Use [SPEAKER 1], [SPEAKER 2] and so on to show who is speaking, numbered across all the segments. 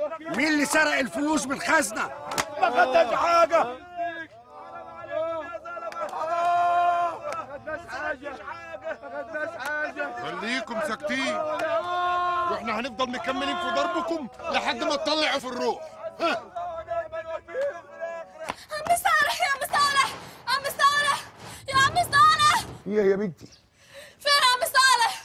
[SPEAKER 1] مين اللي سرق الفلوس من الخزنه
[SPEAKER 2] ما خدناش حاجة
[SPEAKER 3] خليكم ساكتين واحنا هنفضل مكملين في ضربكم لحد ما تطلعوا في الروح ها
[SPEAKER 4] عم صالح يا عم صالح عم صالح يا عم صالح
[SPEAKER 5] هي يا بنتي
[SPEAKER 4] فين عم صالح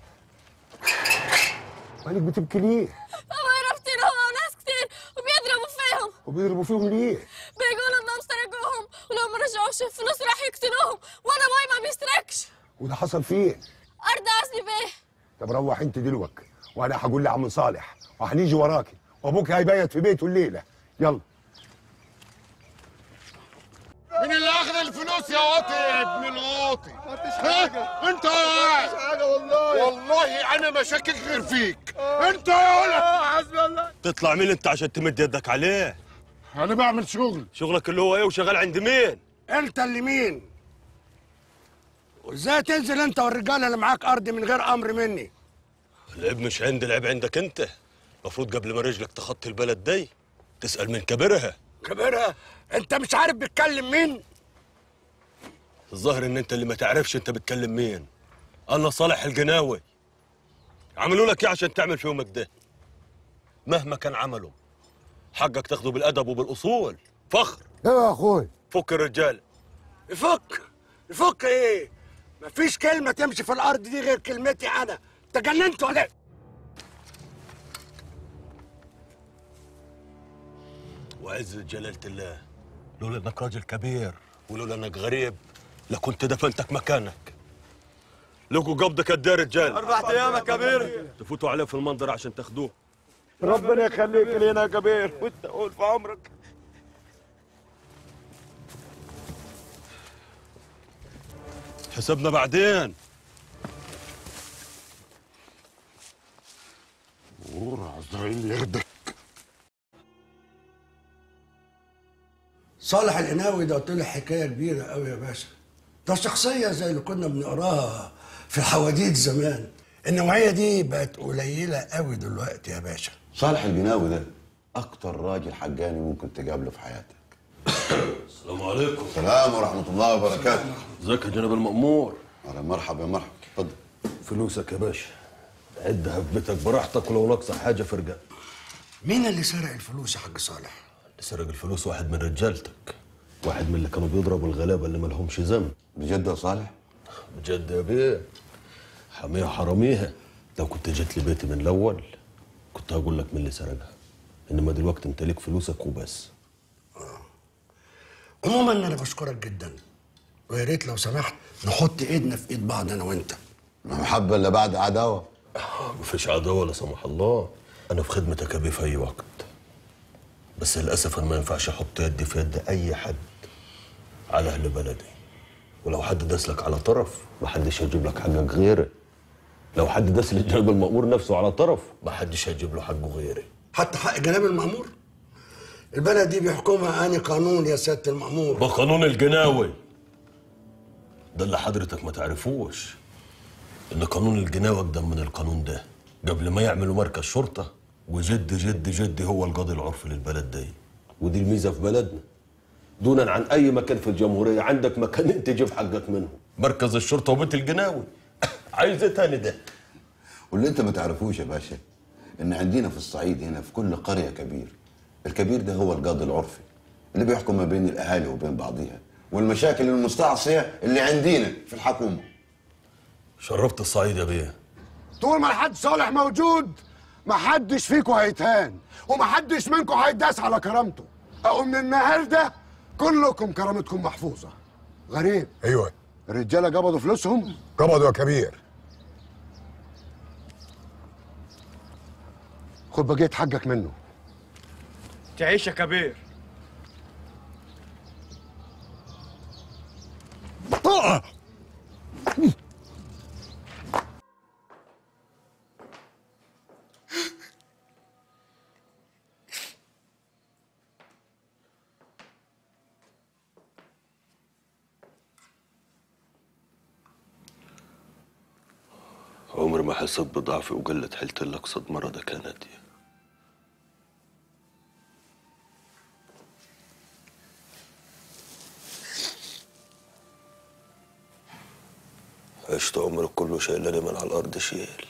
[SPEAKER 5] مالك بتبكي ليه
[SPEAKER 4] بابا عرفتي له ناس كتير وبيضربوا فيهم
[SPEAKER 5] وبيضربوا فيهم ليه
[SPEAKER 4] بيقولوا انهم سرقوهم ولو ما رجعوش الفلوس راح يقتلوهم وانا ابوي ما بيسرقش
[SPEAKER 5] وده حصل فين
[SPEAKER 4] ارض عزمي بيه
[SPEAKER 5] طب روح انت دلوقتي وانا هقول لعم صالح وهنيجي وراكي وابوك هيبيت في بيته الليله يلا
[SPEAKER 3] مين اللي اخذ الفلوس يا واطي يا ابن الواطي ها انت يا ولد
[SPEAKER 2] حاجة والله
[SPEAKER 3] والله انا ما شاكك غير فيك انت يا ولد
[SPEAKER 2] حسبي الله
[SPEAKER 6] تطلع مين انت عشان تمد يدك عليه
[SPEAKER 3] انا بعمل شغل
[SPEAKER 6] شغلك اللي هو ايه وشغال عند مين
[SPEAKER 1] انت اللي مين وازاي تنزل انت والرجاله اللي معاك ارض من غير امر مني
[SPEAKER 6] العيب مش عندي العيب عندك انت المفروض قبل ما رجلك تخطي البلد دي تسأل من كبرها
[SPEAKER 1] كبيرها انت مش عارف بتكلم مين
[SPEAKER 6] الظاهر ان انت اللي ما تعرفش انت بتكلم مين انا صالح القناوي عملوا لك ايه عشان تعمل فيهم كده مهما كان عمله حقك تاخده بالادب وبالاصول فخر
[SPEAKER 5] يا اخوي
[SPEAKER 6] فك الرجال
[SPEAKER 1] يفك يفك ايه مفيش كلمه تمشي في الارض دي غير كلمتي انا انت جننت ولا ايه
[SPEAKER 6] وعزة جلالة الله لولا انك راجل كبير ولولا انك غريب لكنت دفنتك مكانك لقوا قبضك قد ايه يا رجال
[SPEAKER 2] أربع أيام يا كبير
[SPEAKER 6] تفوتوا عليه في المنظر عشان تاخدوه
[SPEAKER 2] ربنا يخليك لينا يا كبير وانت قول في عمرك
[SPEAKER 6] حسبنا بعدين
[SPEAKER 3] ورا عزرائيل ياخدك
[SPEAKER 1] صالح القناوي ده طلع حكايه كبيره قوي يا باشا ده شخصيه زي اللي كنا بنقراها في الحواديت زمان النوعيه دي بقت قليله قوي دلوقتي يا باشا
[SPEAKER 7] صالح الجناوي ده اكتر راجل حقاني ممكن تقابله في حياتك
[SPEAKER 6] السلام عليكم
[SPEAKER 7] السلام ورحمه الله وبركاته
[SPEAKER 6] ازيك يا جناب المأمور
[SPEAKER 7] أهلا مرحبا مرحبا اتفضل
[SPEAKER 6] فلوسك يا باشا عدها في بيتك براحتك ولو ناقصه حاجه فرقه
[SPEAKER 1] مين اللي سرق الفلوس يا حاج صالح
[SPEAKER 6] اللي سرق الفلوس واحد من رجالتك واحد من اللي كانوا بيضربوا الغلابه اللي مالهمش ذنب
[SPEAKER 7] بجد يا صالح
[SPEAKER 6] بجد يا بيه حميها حراميها لو كنت جيت لي بيتي من الاول كنت هقول لك مين اللي سرقها انما دلوقتي انت ليك فلوسك وبس
[SPEAKER 1] عموما انا بشكرك جدا ويا ريت لو سمحت نحط ايدنا في ايد بعض انا وانت
[SPEAKER 7] ما محبه الا بعد عداوه
[SPEAKER 6] مفيش عداوه لا سمح الله انا في خدمتك يا بيه في اي وقت بس للاسف انا ما ينفعش احط يدي في يد اي حد على اهل بلدي ولو حد داس لك على طرف محدش هيجيب لك حقك غيري لو حد داس للجناب المأمور نفسه على طرف محدش هيجيب له حقه غيري
[SPEAKER 1] حتى حق جناب المأمور البلد دي بيحكمها اني قانون يا سياده المأمور
[SPEAKER 6] بقانون الجناوي ده اللي حضرتك ما تعرفوش ان قانون الجناوي اقدم من القانون ده قبل ما يعملوا مركز شرطه وجد جد جدي هو القاضي العرفي للبلد دي ودي الميزه في بلدنا دونا عن اي مكان في الجمهوريه عندك مكانين تجيب حقك منهم مركز الشرطه وبيت الجناوي عايز ايه تاني ده
[SPEAKER 7] واللي انت ما تعرفوش يا باشا ان عندنا في الصعيد هنا في كل قريه كبير الكبير ده هو القاضي العرفي اللي بيحكم ما بين الاهالي وبين بعضيها والمشاكل المستعصيه اللي عندنا في الحكومه
[SPEAKER 6] شرفت الصعيد يا بيه
[SPEAKER 5] طول ما الحاج صالح موجود محدش فيكم هيتهان ومحدش منكم هيداس على كرامته او من النهارده كلكم كرامتكم محفوظه غريب
[SPEAKER 3] ايوه
[SPEAKER 5] الرجاله قبضوا فلوسهم قبضوا يا كبير خد بقيت حقك منه
[SPEAKER 2] تعيش يا كبير
[SPEAKER 6] عمري ما حسيت بضعفي وقلة حيلتي الا قصاد مرضك يا نادية عشت عمرك كله شايلاني من على الأرض شيل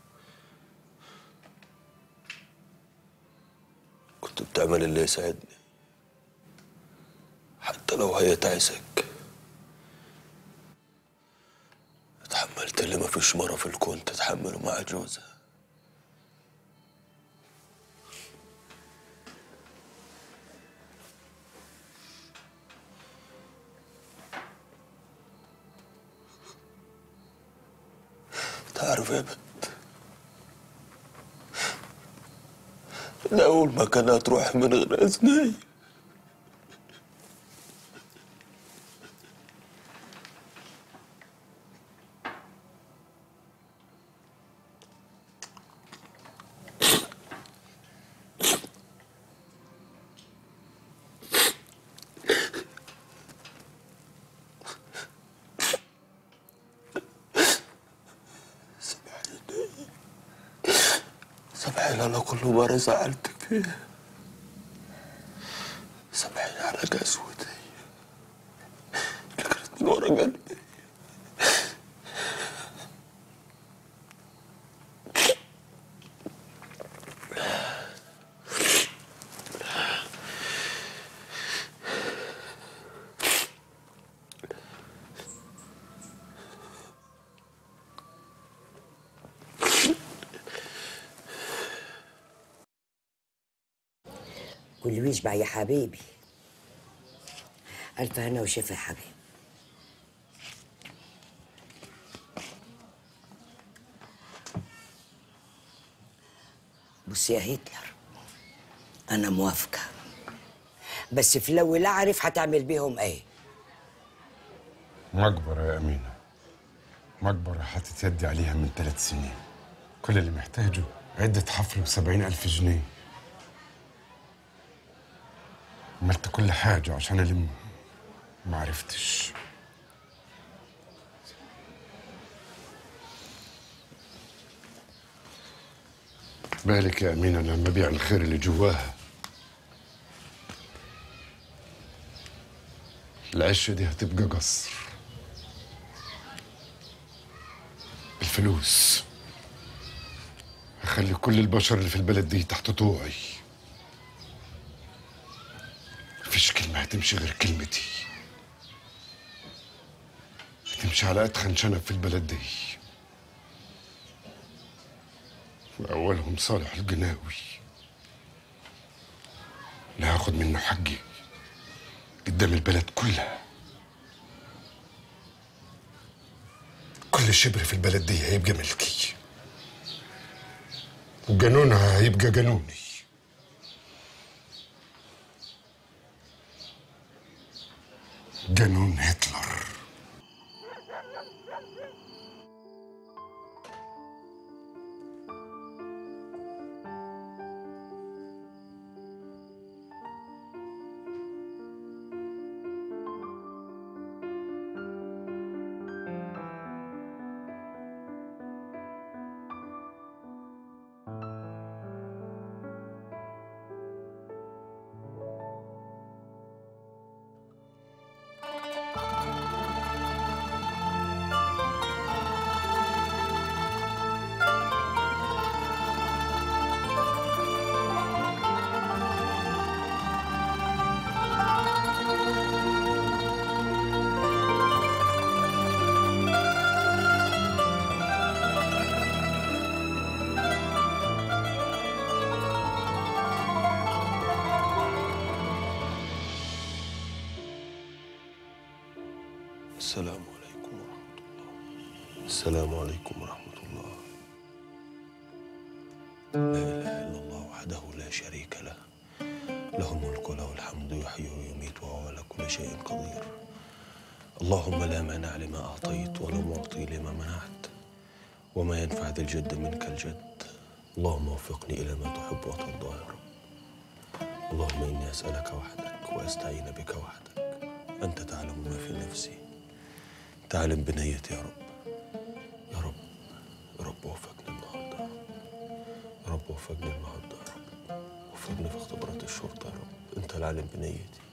[SPEAKER 6] كنت بتعمل اللي يساعدني حتى لو هي تعسك اتحملت اللي مفيش مرة في الكون تتحمله مع جوزها تعرف يا بنت أنا أول ما كان هتروح من غير أذني سامحيني على كل مرة زعلتك فيها سامحيني على قسوتي اللي كانت من ورا قلبي
[SPEAKER 8] كل ويشبع يا حبيبي ألف هنا وشفا يا حبيبي بص يا هتلر أنا موافقة بس في الأول أعرف هتعمل بيهم إيه
[SPEAKER 5] مقبرة يا أمينة مقبرة حاطط يدي عليها من ثلاث سنين كل اللي محتاجه عدة حفر بسبعين ألف جنيه عملت كل حاجة عشان ألم ما عرفتش بالك يا أمينة لما أبيع الخير اللي جواها العشة دي هتبقى قصر الفلوس هخلي كل البشر اللي في البلد دي تحت طوعي مفيش كلمة هتمشي غير كلمتي هتمشي على أتخن شنب في البلد دي وأولهم صالح القناوي اللي هاخد منه حقي قدام البلد كلها كل شبر في البلد دي هيبقى ملكي وقانونها هيبقى قانوني قانون هتلر
[SPEAKER 6] السلام عليكم ورحمة الله السلام عليكم ورحمة الله لا إله إلا الله وحده لا شريك له له الملك وله الحمد يحيي ويميت وهو على كل شيء قدير اللهم لا مانع لما أعطيت ولا معطي لما منعت وما ينفع ذا الجد منك الجد اللهم وفقني إلى ما تحب وترضى يا رب اللهم إني أسألك وحدك وأستعين بك وحدك أنت تعلم ما في نفسي تعلم بنيتي يا رب يا رب يا رب وفقني النهارده يا رب يا رب وفقني النهارده يا رب وفقني في اختبارات الشرطه يا رب انت العالم بنيتي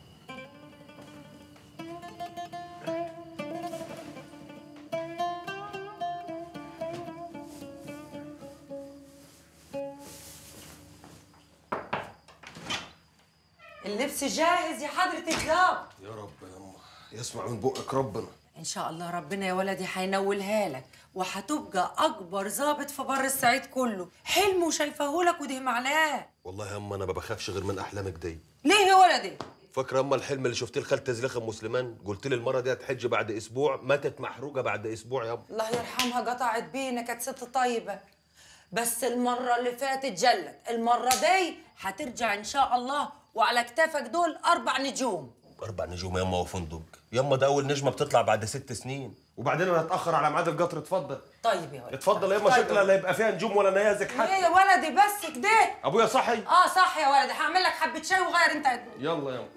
[SPEAKER 9] اللبس جاهز يا حضرة الضابط
[SPEAKER 6] يا رب يا أمه يسمع من بقك ربنا
[SPEAKER 9] ان شاء الله ربنا يا ولدي هينولها لك وهتبقى اكبر ضابط في بر الصعيد كله حلمه شايفاه لك وده معناه
[SPEAKER 6] والله يا أما أنا ما بخافش غير من أحلامك دي
[SPEAKER 9] ليه يا ولدي
[SPEAKER 6] فاكرة أما الحلم اللي شفتيه لخالتي زليخة أم مسلمان قلت لي المرة دي هتحج بعد أسبوع ماتت محروقة بعد أسبوع يا أما
[SPEAKER 9] الله يرحمها قطعت بينا كانت ست طيبة بس المرة اللي فاتت جلت المرة دي هترجع إن شاء الله وعلى كتافك دول أربع نجوم
[SPEAKER 6] أربع نجوم يا أما وفندق يا أما ده أول نجمة بتطلع بعد ست سنين وبعدين أنا هتأخر على ميعاد القطر اتفضل
[SPEAKER 9] طيب يا ولدي
[SPEAKER 6] اتفضل يا أما
[SPEAKER 9] طيب.
[SPEAKER 6] شكلها لا يبقى فيها نجوم ولا نيازك
[SPEAKER 9] ايه
[SPEAKER 6] حتى
[SPEAKER 9] يا ولدي بس كده
[SPEAKER 6] أبويا صحي
[SPEAKER 9] اه صح يا ولدي هعمل لك حبة شاي وغير انت هدوء.
[SPEAKER 6] يلا يا أما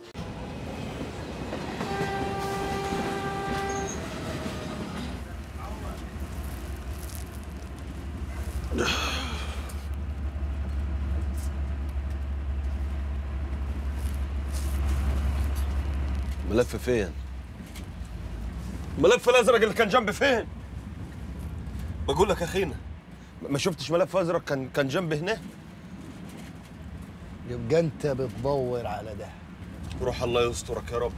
[SPEAKER 6] ملف فين؟ الملف الازرق اللي كان جنبي فين؟ بقول لك يا اخينا ما شفتش ملف ازرق كان كان جنبي هنا
[SPEAKER 10] يبقى انت بتدور على ده
[SPEAKER 6] روح الله يسترك يا رب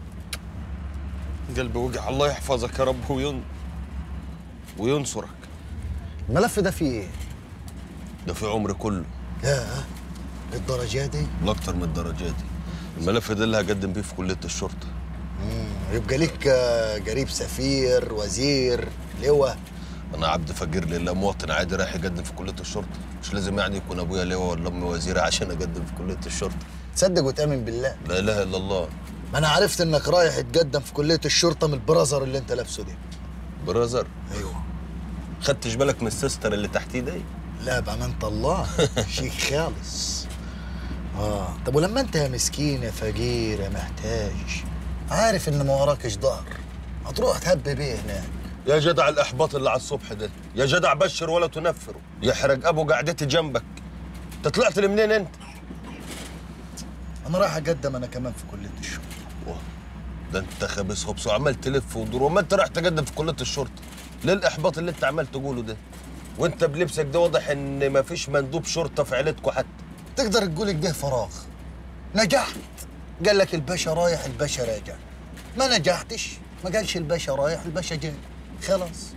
[SPEAKER 6] قلبي وجع الله يحفظك يا رب وين وينصرك
[SPEAKER 10] الملف ده فيه ايه؟
[SPEAKER 6] ده في عمري كله
[SPEAKER 10] يا للدرجه دي
[SPEAKER 6] لاكتر من الدرجات دي الملف ده اللي هقدم بيه في كليه الشرطه
[SPEAKER 10] مم، يبقى ليك آه، قريب سفير وزير لواء
[SPEAKER 6] انا عبد فقير لله مواطن عادي رايح يقدم في كليه الشرطه مش لازم يعني يكون ابويا لواء ولا امي وزيره عشان اقدم في كليه الشرطه
[SPEAKER 10] تصدق وتامن بالله
[SPEAKER 6] لا اله الا الله
[SPEAKER 10] ما انا عرفت انك رايح تقدم في كليه الشرطه من البرازر اللي انت لابسه دي
[SPEAKER 6] برازر
[SPEAKER 10] ايوه
[SPEAKER 6] خدتش بالك من السيستر اللي تحتيه دي
[SPEAKER 10] لا بأمانة الله شيك خالص اه طب ولما انت يا مسكين يا فقير يا محتاج عارف ان ما وراكش ظهر هتروح تهب بيه هناك
[SPEAKER 6] يا جدع الاحباط اللي على الصبح ده يا جدع بشر ولا تنفره يحرق ابو قعدتي جنبك انت طلعت لي منين انت
[SPEAKER 10] انا رايح اقدم انا كمان في كليه الشرطه
[SPEAKER 6] واه، ده انت خابس هبس وعمال تلف ودور وما انت رايح تقدم في كليه الشرطه ليه الاحباط اللي انت عمال تقوله ده وانت بلبسك ده واضح ان مفيش مندوب شرطه في عيلتكوا حتى
[SPEAKER 10] تقدر تقول كده فراغ نجحت قال لك الباشا رايح الباشا راجع ما نجحتش ما قالش الباشا رايح الباشا جاي خلاص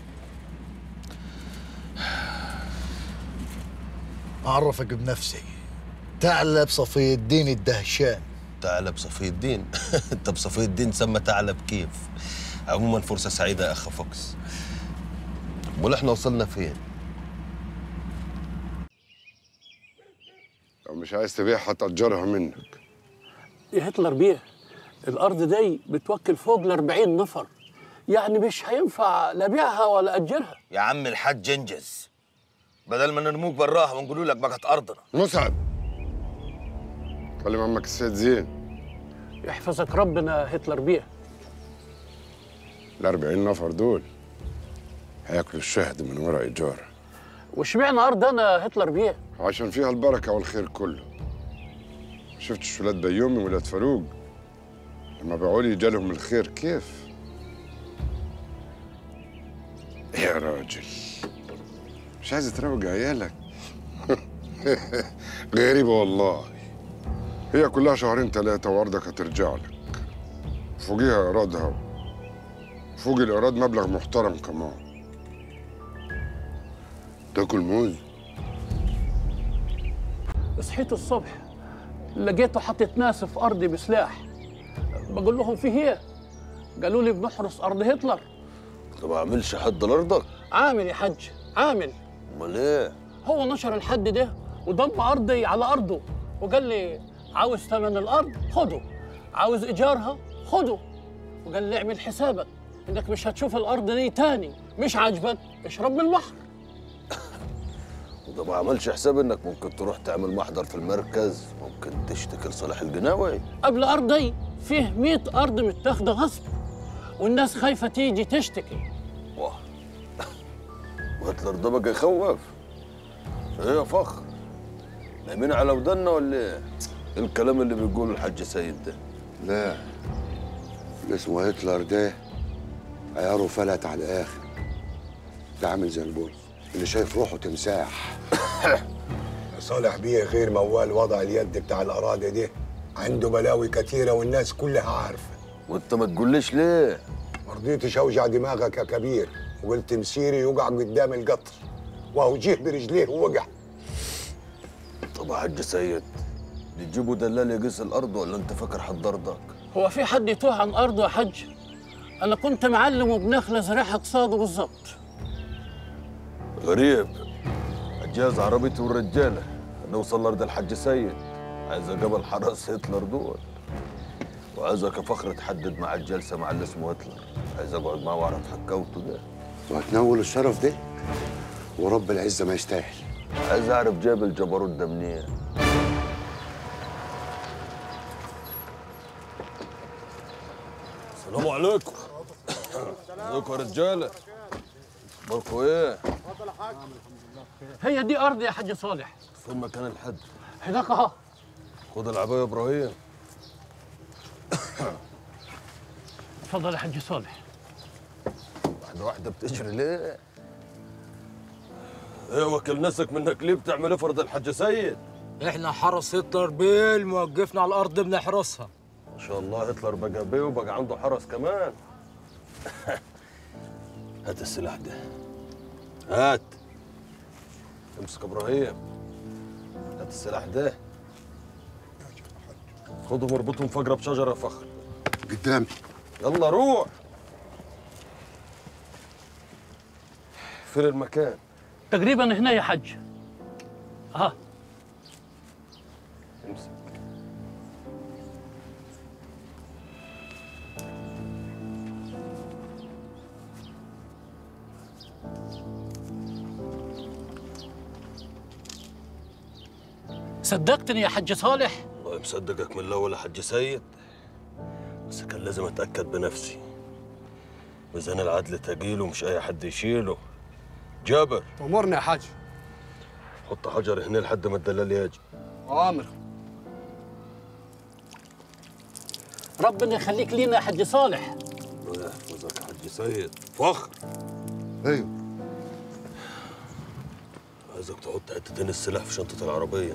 [SPEAKER 10] أعرفك بنفسي ثعلب صفي الدين الدهشان
[SPEAKER 6] ثعلب صفي الدين انت بصفي الدين سمى ثعلب كيف عموما فرصه سعيده يا اخ فوكس امال احنا وصلنا فين
[SPEAKER 5] لو مش عايز تبيعها تأجرها منك
[SPEAKER 11] يا هتلر بيه الارض دي بتوكل فوق ال 40 نفر يعني مش هينفع لا بيعها ولا اجرها
[SPEAKER 12] يا عم الحاج انجز بدل ما نرموك براها ونقول لك بقت ارضنا
[SPEAKER 5] مسعد كلم عمك السيد زين
[SPEAKER 11] يحفظك ربنا هتلر بيه
[SPEAKER 5] ال 40 نفر دول هياكلوا الشهد من ورا ايجار
[SPEAKER 11] واشمعنى ارض انا هتلر بيه
[SPEAKER 5] عشان فيها البركه والخير كله شفتش ولاد بيومي ولاد فاروق لما باعوا لي جالهم الخير كيف يا راجل مش عايز تروج عيالك غريبة والله هي كلها شهرين ثلاثة وأرضك هترجع لك فوقيها إيرادها فوق الإيراد مبلغ محترم كمان تاكل موز
[SPEAKER 11] صحيت الصبح لقيته حاطط ناس في ارضي بسلاح بقول لهم في ايه قالوا لي بنحرس ارض هتلر
[SPEAKER 6] طب اعملش حد لارضك
[SPEAKER 11] عامل يا حاج عامل
[SPEAKER 6] امال ايه
[SPEAKER 11] هو نشر الحد ده وضم ارضي على ارضه وقال لي عاوز ثمن الارض خده عاوز ايجارها خده وقال لي اعمل حسابك انك مش هتشوف الارض دي تاني مش عاجبك اشرب من البحر
[SPEAKER 6] وده ما عملش حساب انك ممكن تروح تعمل محضر في المركز ممكن تشتكي لصالح الجناوي
[SPEAKER 11] قبل ارضي فيه 100 ارض متاخده غصب والناس خايفه تيجي تشتكي
[SPEAKER 6] واه وهتلر ده بقى يخوف ايه يا فخر نايمين على ودنا ولا ايه؟ إيه الكلام اللي بيقوله الحاج سيد ده
[SPEAKER 5] لا اللي اسمه هتلر ده عياره فلت على الآخر ده عامل زي البول اللي شايف روحه تمساح
[SPEAKER 13] صالح بيه غير موال وضع اليد بتاع الأراضي دي
[SPEAKER 5] عنده بلاوي كتيرة والناس كلها عارفة
[SPEAKER 12] وانت ما تقوليش ليه
[SPEAKER 5] مرضيتش اوجع دماغك يا كبير وقلت مسيري يوقع قدام القطر وهو جه برجليه ووقع
[SPEAKER 12] طب يا حاج سيد تجيبوا دلال يقيس الارض ولا انت فاكر حضرتك
[SPEAKER 11] هو في حد يتوه عن أرضه يا حج أنا كنت معلم وبنخلة زراعة اقتصاده بالظبط
[SPEAKER 12] غريب الجهاز عربيتي والرجاله نوصل لارض الحاج سيد عايز قبل حرس هتلر دول وعايزك يا فخر تحدد مع الجلسه مع اللي اسمه هتلر عايز اقعد معاه واعرف حكاوته ده
[SPEAKER 5] وهتنول الشرف ده ورب العزة ما يستاهل
[SPEAKER 12] عايز اعرف جاب الجبروت ده منين السلام عليكم ازيكم يا رجاله اخباركم ايه
[SPEAKER 11] هي دي أرض يا حج صالح
[SPEAKER 12] فين مكان الحد
[SPEAKER 11] هناك أهو
[SPEAKER 12] خد العبايه يا ابراهيم
[SPEAKER 11] اتفضل يا حج صالح
[SPEAKER 12] واحده واحده بتجري ليه ايه وكل نفسك منك ليه بتعمل ايه فرض الحاج سيد
[SPEAKER 13] احنا حرس هتلر بيل موقفنا على الارض بنحرسها
[SPEAKER 12] ما شاء الله هتلر بقى بيه وبقى عنده حرس كمان هات السلاح ده هات امسك ابراهيم هات السلاح ده خدهم اربطهم في اقرب شجره فخر
[SPEAKER 5] قدامي
[SPEAKER 12] يلا روح فين المكان
[SPEAKER 11] تقريبا هنا يا حج ها
[SPEAKER 12] امسك
[SPEAKER 11] صدقتني يا حج صالح
[SPEAKER 12] والله مصدقك من الاول يا حاج سيد بس كان لازم اتاكد بنفسي ميزان العدل تقيل ومش اي حد يشيله جابر
[SPEAKER 14] امرنا يا حاج
[SPEAKER 12] حط حجر هنا لحد ما الدلال يجي
[SPEAKER 14] اوامر
[SPEAKER 11] ربنا يخليك لينا يا حج صالح
[SPEAKER 12] الله يحفظك يا حاج سيد فخر
[SPEAKER 5] ايوه
[SPEAKER 12] عايزك تحط حتتين السلاح في شنطة العربية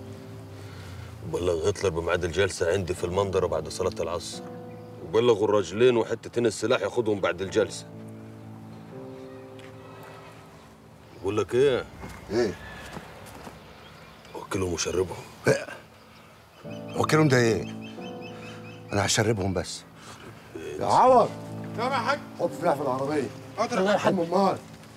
[SPEAKER 12] وبلغ هتلر بميعاد الجلسة عندي في المنظرة بعد صلاة العصر وبلغوا الراجلين وحتتين السلاح ياخدهم بعد الجلسة بقول لك ايه؟
[SPEAKER 5] ايه
[SPEAKER 12] وكلهم وشربهم
[SPEAKER 5] وكيلهم ده ايه انا هشربهم بس يا عوض
[SPEAKER 3] تمام يا حاج
[SPEAKER 5] حط سلاح في العربية
[SPEAKER 3] حاضر
[SPEAKER 11] يا حج
[SPEAKER 5] امال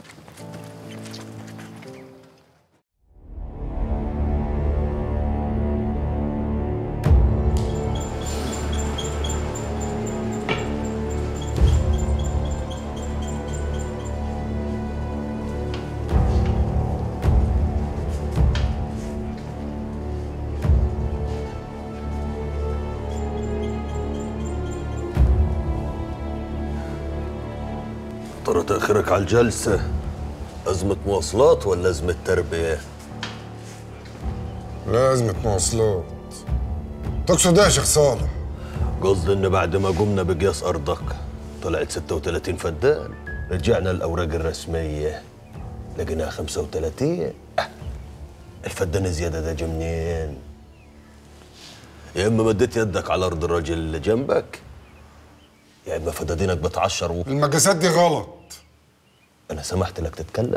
[SPEAKER 12] ترى تأخيرك على الجلسة أزمة مواصلات ولا أزمة تربية؟
[SPEAKER 3] لازمة مواصلات تقصد ايه يا شيخ صالح؟
[SPEAKER 12] قصدي إن بعد ما قمنا بقياس أرضك طلعت 36 فدان رجعنا الأوراق الرسمية لقيناها 35 أه، الفدان الزيادة ده جا منين؟ يا إما مديت يدك على أرض الراجل اللي جنبك يا إما فدادينك بتعشر و...
[SPEAKER 3] المقاسات دي غلط
[SPEAKER 12] أنا سمحت لك تتكلم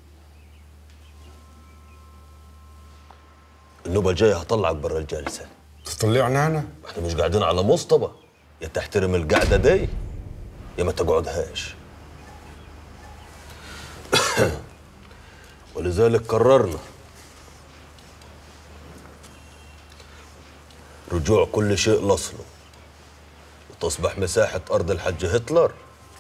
[SPEAKER 12] النوبة الجاية هطلعك برا الجلسة
[SPEAKER 3] تطلعني انا؟
[SPEAKER 12] احنا مش قاعدين على مصطبة يا تحترم القعدة دي يا ما تقعدهاش ولذلك قررنا رجوع كل شيء لأصله وتصبح مساحة أرض الحج هتلر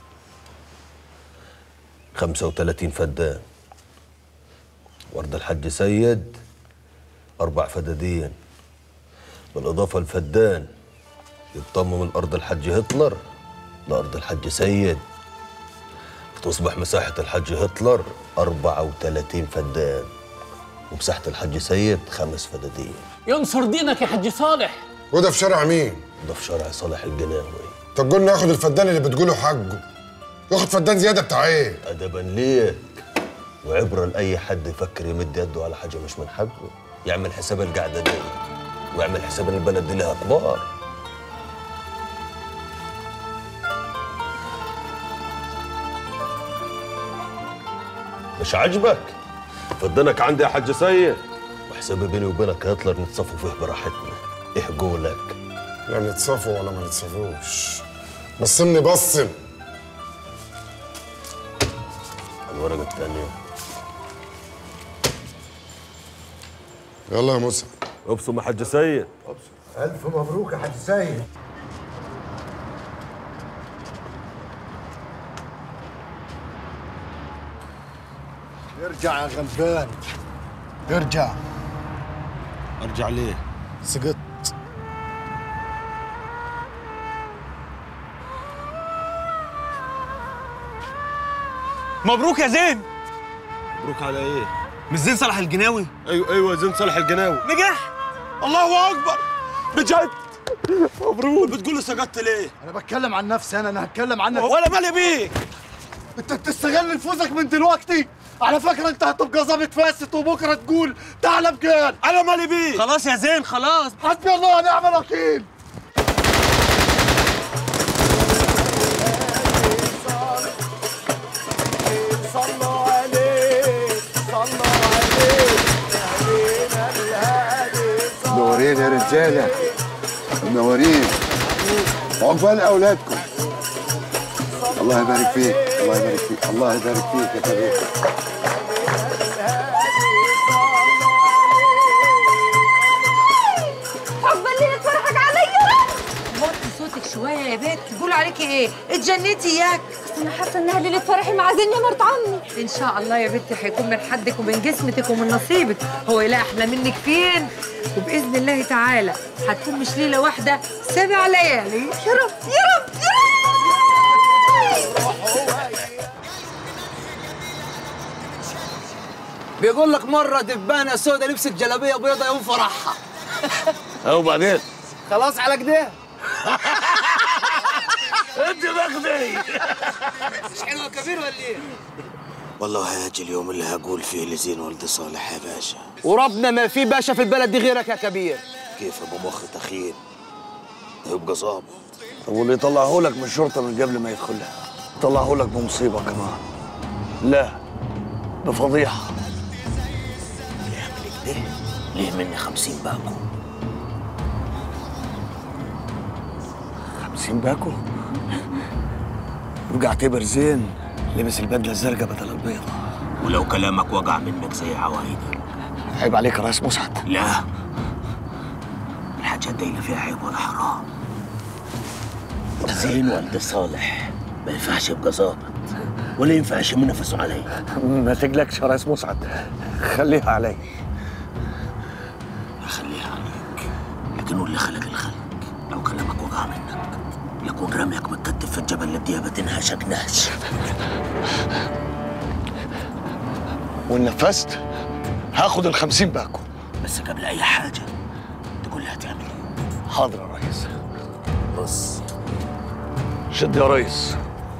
[SPEAKER 12] 35 فدان وأرض الحج سيد أربع فدادين بالإضافة لفدان يتضم من أرض الحج هتلر لأرض الحج سيد تصبح مساحة الحج هتلر 34 فدان ومساحة الحج سيد خمس فدادين
[SPEAKER 11] ينصر دينك يا حج صالح
[SPEAKER 3] وده في شارع مين؟
[SPEAKER 12] ده في شارع صالح الجناوي
[SPEAKER 3] طب قلنا ياخد الفدان اللي بتقوله حقه ياخد فدان زيادة بتاع ايه؟
[SPEAKER 12] أدبا ليك وعبرة لأي حد يفكر يمد يده على حاجة مش من حقه يعمل حساب القعدة دي واعمل حساب ان البلد دي لها كبار مش عاجبك فضنك عندي يا حاج سيد وحسابي بيني وبينك هتلر نتصفوا فيه براحتنا ايه قولك
[SPEAKER 3] لا نتصفوا ولا ما نتصفوش بصمني بصم
[SPEAKER 12] الورقة الثانية
[SPEAKER 3] يلا يا موسى
[SPEAKER 12] ابصم يا حاج سيد
[SPEAKER 5] الف مبروك يا حاج سيد ارجع يا غلبان ارجع
[SPEAKER 12] ارجع ليه؟
[SPEAKER 5] سقطت
[SPEAKER 14] مبروك يا زين
[SPEAKER 12] مبروك على ايه؟
[SPEAKER 14] مش زين صلاح الجناوي
[SPEAKER 12] ايوه ايوه زين صالح الجناوي
[SPEAKER 14] نجح الله اكبر بجد
[SPEAKER 12] مبروك بتقول لي سقطت ليه؟
[SPEAKER 5] انا بتكلم عن نفسي انا انا هتكلم عنك
[SPEAKER 14] ولا مالي بيك
[SPEAKER 5] انت بتستغل نفوذك من دلوقتي على فكره انت هتبقى ظابط فاسد وبكره تقول تعالى بجد
[SPEAKER 14] انا مالي بيك خلاص يا زين خلاص
[SPEAKER 5] حسبي الله ونعم الوكيل
[SPEAKER 2] صلوا عليه صلوا عليه نبينا الهادي
[SPEAKER 7] منورين يا رجاله منورين عقبال اولادكم الله يبارك فيك الله يبارك فيك الله يبارك فيك يا كبير
[SPEAKER 9] عقبال تفرحك عليا وطي صوتك شويه يا بنت بيقولوا عليكي ايه اتجنيتي ياك
[SPEAKER 4] انا حاسه انها ليله فرحي مع زين يا مرت عمي
[SPEAKER 9] ان شاء الله يا بنتي هيكون من حدك ومن جسمتك ومن نصيبك هو يلاقي احلى منك فين وباذن الله تعالى هتكون مش ليله واحده سبع ليالي يا رب يا رب يا
[SPEAKER 14] بيقول لك مره دبانه سودة لبست جلابيه بيضة يوم فرحها
[SPEAKER 12] وبعدين
[SPEAKER 14] خلاص على كده
[SPEAKER 12] انت مخدي
[SPEAKER 14] مش حلوه كبير ولا ايه؟
[SPEAKER 15] والله هيجي اليوم اللي هقول فيه لزين ولد صالح يا باشا
[SPEAKER 14] وربنا ما في باشا في البلد دي غيرك يا كبير
[SPEAKER 15] كيف ابو مخ تخين ده يبقى ظابط
[SPEAKER 16] طب واللي يطلعه لك من الشرطه من قبل ما يدخلها يطلعه لك بمصيبه كمان لا بفضيحه
[SPEAKER 15] ليه ليه مني خمسين باكو
[SPEAKER 16] خمسين باكو يبقى اعتبر زين لبس البدله الزرقاء بدل البيضة
[SPEAKER 15] ولو كلامك وقع منك زي عوايدك
[SPEAKER 16] عيب عليك يا راس مسعد
[SPEAKER 15] لا الحاجات دي لا فيها عيب ولا حرام زين ولد صالح ما ينفعش يبقى ظابط ولا ينفعش منافسه علي
[SPEAKER 16] ما تقلقش يا راس مسعد خليها علي
[SPEAKER 15] اخليها عليك لكن اللي خلق الخلق لو كلامك وقع منك يكون رميك متكتف في الجبل للديابة تنهشك نهش
[SPEAKER 16] وان نفذت هاخد الخمسين باكو
[SPEAKER 15] بس قبل أي حاجة تقول لي هتعمل ايه
[SPEAKER 16] حاضر يا ريس
[SPEAKER 15] بص
[SPEAKER 16] شد يا ريس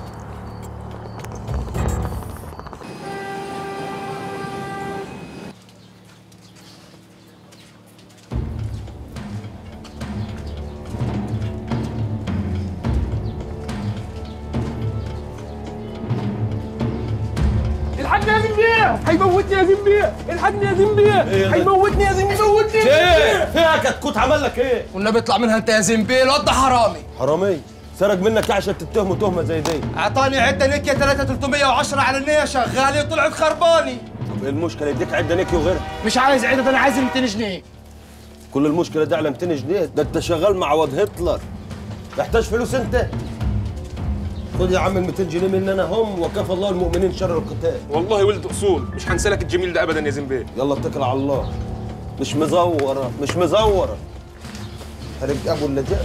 [SPEAKER 2] الحقني يا زنبيه هيموتني يا زنبيه الحقني يا زنبيه هيموتني يا زنبيه موتني
[SPEAKER 12] ايه فيها كتكوت عمل لك ايه
[SPEAKER 14] قلنا بيطلع منها انت يا زنبيل الواد ده حرامي
[SPEAKER 12] حرامي سرق منك إيه عشان تتهمه تهمه زي دي
[SPEAKER 14] اعطاني عده نكيه 3 310 على النيه شغالي وطلعت خرباني
[SPEAKER 12] طب ايه المشكله يديك عده نيكي وغيرها
[SPEAKER 14] مش عايز عده انا عايز 200 جنيه
[SPEAKER 12] كل المشكله دي على 200 جنيه ده انت شغال مع واد هتلر تحتاج فلوس انت خد يا عم ال 200 جنيه مني انا هم وكفى الله المؤمنين شر القتال
[SPEAKER 2] والله ولد اصول مش هنسلك الجميل ده ابدا يا زنبيه
[SPEAKER 12] يلا اتكل على الله مش مزوره مش مزوره حرق ابو اللي جاء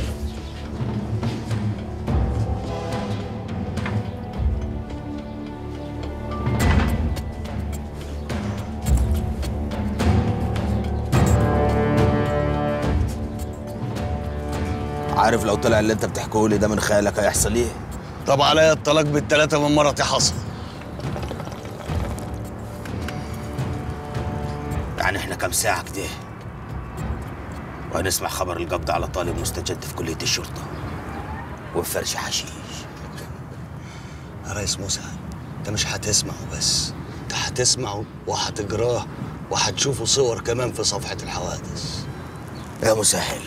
[SPEAKER 15] عارف لو طلع اللي انت بتحكيه لي ده من خيالك هيحصل ايه؟
[SPEAKER 16] طب عليا الطلاق بالثلاثه من مرتي حصل
[SPEAKER 15] يعني احنا كام ساعة كده وهنسمع خبر القبض على طالب مستجد في كلية الشرطة وفي فرش حشيش
[SPEAKER 10] يا ريس موسى انت مش هتسمعه بس انت هتسمعه وهتجراه وهتشوفوا صور كمان في صفحة الحوادث
[SPEAKER 15] يا مسهل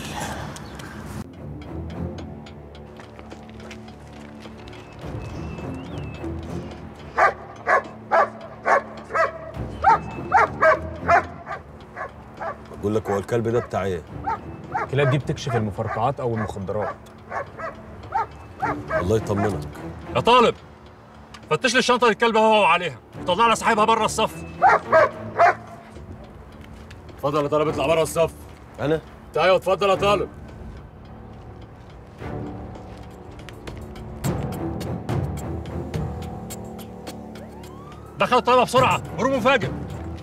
[SPEAKER 6] بقول لك هو الكلب ده بتاع ايه؟
[SPEAKER 17] الكلاب دي بتكشف المفرقعات او المخدرات
[SPEAKER 6] الله يطمنك
[SPEAKER 17] يا طالب فتش لي شنطه الكلب هو وعليها وطلع لي صاحبها بره الصف اتفضل يا طالب اطلع بره الصف
[SPEAKER 6] انا
[SPEAKER 17] ايوه اتفضل يا طالب دخل الطلبه بسرعه هروب مفاجئ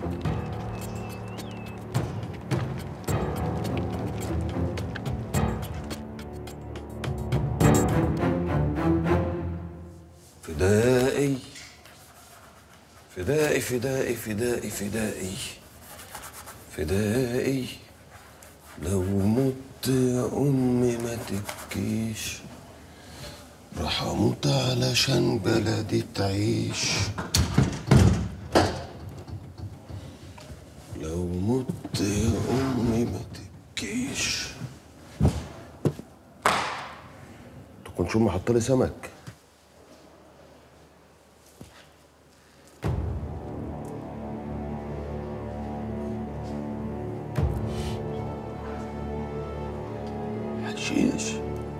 [SPEAKER 6] فدائي فدائي فدائي فدائي فدائي فدائي لو مت يا أمي ما تبكيش راح أموت علشان بلدي تعيش لو مت يا أمي ما تبكيش تكون شو حط لي سمك حشيش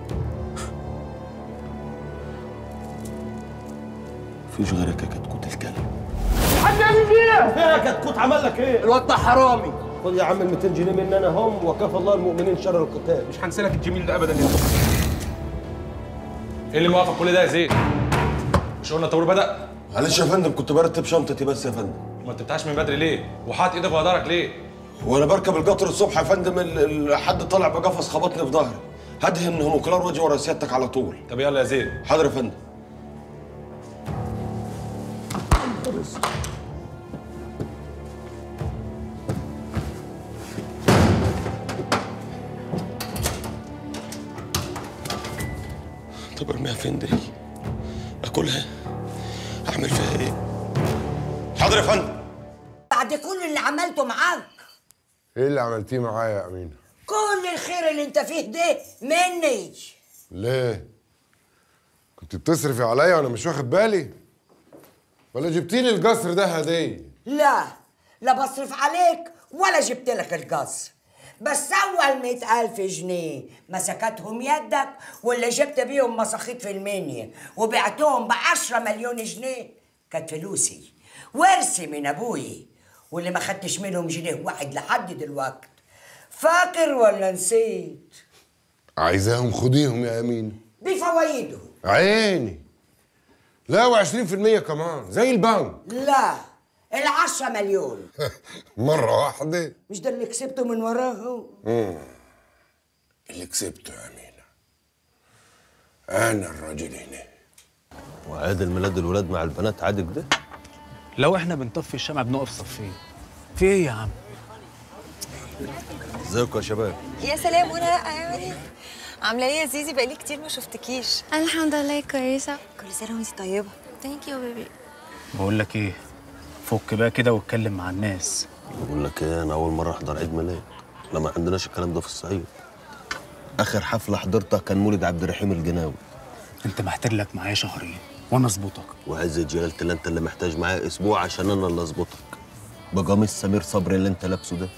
[SPEAKER 6] فيش غيرك يا كتكوت الكلب
[SPEAKER 2] حد يعمل فينا
[SPEAKER 12] ايه يا كتكوت عمل لك ايه؟ الواد ده حرامي خد يا عم ال 200 جنيه مني انا هم وكفى الله المؤمنين شر القتال
[SPEAKER 17] مش هنسلك الجميل ده ابدا يا ايه اللي موافق كل ده يا زيد؟ مش قلنا الطابور بدأ؟
[SPEAKER 6] معلش يا فندم كنت برتب شنطتي بس يا فندم
[SPEAKER 17] ما انتبتهاش من بدري ليه؟ وحاطط ايدك في ظهرك ليه؟
[SPEAKER 6] وانا بركب القطر الصبح يا فندم ال- ال- حد طالع بقفص خبطني في ظهري هدهن هونوكلار واجي ورا سيادتك على طول
[SPEAKER 17] طب يلا يا زيد
[SPEAKER 6] حاضر يا فندم طب ارميها فين دي؟ اكلها؟ اعمل فيها ايه؟ حاضر يا فندم
[SPEAKER 8] بعد كل اللي عملته معاك
[SPEAKER 5] ايه اللي عملتيه معايا يا امينه
[SPEAKER 8] كل الخير اللي انت فيه ده مني
[SPEAKER 5] ليه كنت بتصرفي عليا وانا مش واخد بالي ولا جبتي لي القصر ده هديه
[SPEAKER 8] لا لا بصرف عليك ولا جبت لك القصر بس اول مئة ألف جنيه مسكتهم يدك واللي جبت بيهم مساخيط في المنيا وبعتهم بعشرة مليون جنيه كانت فلوسي ورثي من ابوي واللي ما خدتش منهم جنيه واحد لحد دلوقت فاكر ولا نسيت
[SPEAKER 5] عايزاهم خديهم يا امينه
[SPEAKER 8] بفوايده
[SPEAKER 5] عيني لا و20% كمان زي البنك
[SPEAKER 8] لا العشرة مليون
[SPEAKER 5] مره واحده
[SPEAKER 8] مش ده اللي كسبته من وراه
[SPEAKER 5] مم. اللي كسبته يا امينه انا الراجل هنا
[SPEAKER 6] وعيد الميلاد الولاد مع البنات عادي كده
[SPEAKER 18] لو احنا بنطفي الشمع بنقف صفين في ايه يا عم
[SPEAKER 6] ازيكم يا شباب
[SPEAKER 19] يا سلام وانا لا يا وليد عامله ايه يا زيزي بقالي كتير ما شفتكيش
[SPEAKER 4] الحمد لله كويسة
[SPEAKER 19] كل سنه وانت طيبه
[SPEAKER 4] ثانك يو بيبي
[SPEAKER 18] بقول لك ايه فك بقى كده واتكلم مع الناس
[SPEAKER 6] بقول لك ايه انا اول مره احضر عيد ميلاد لا ما عندناش الكلام ده في الصعيد اخر حفله حضرتها كان مولد عبد الرحيم الجناوي
[SPEAKER 18] انت محتاج لك معايا شهرين وانا اظبطك
[SPEAKER 6] وعزة جلالة الله انت اللي محتاج معايا اسبوع عشان انا اللي اظبطك بقميص سمير صبري اللي انت لابسه ده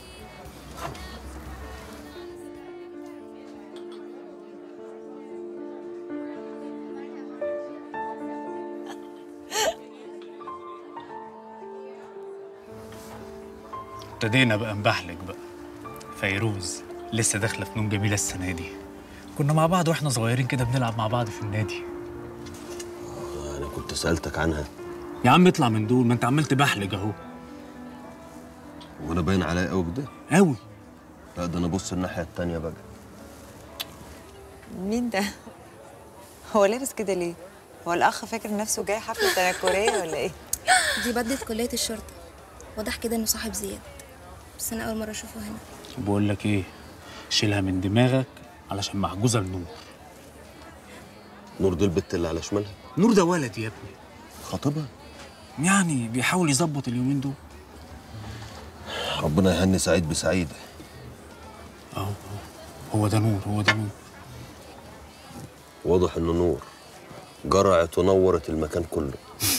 [SPEAKER 18] ابتدينا بقى نبحلك بقى فيروز لسه داخله فنون جميله السنه دي كنا مع بعض واحنا صغيرين كده بنلعب مع بعض في النادي
[SPEAKER 6] انا كنت سالتك عنها
[SPEAKER 18] يا عم اطلع من دول ما انت عمال تبحلج اهو
[SPEAKER 6] وانا باين عليا قوي كده
[SPEAKER 18] قوي
[SPEAKER 6] لا ده انا بص الناحيه التانيه بقى
[SPEAKER 19] مين ده هو لابس كده ليه هو الاخ فاكر نفسه جاي حفله تنكريه ولا ايه
[SPEAKER 4] دي بدلة كلية الشرطة واضح كده انه صاحب زياد بس انا اول مرة اشوفه هنا
[SPEAKER 18] بقول لك ايه شيلها من دماغك علشان محجوزه لنور
[SPEAKER 12] نور دي البت اللي على شمالها
[SPEAKER 18] نور ده ولد يا ابني
[SPEAKER 12] خطيبها
[SPEAKER 18] يعني بيحاول يظبط اليومين دول
[SPEAKER 12] ربنا يهني سعيد بسعيده
[SPEAKER 18] اهو هو ده نور هو ده نور
[SPEAKER 12] واضح انه نور جرعت ونورت المكان كله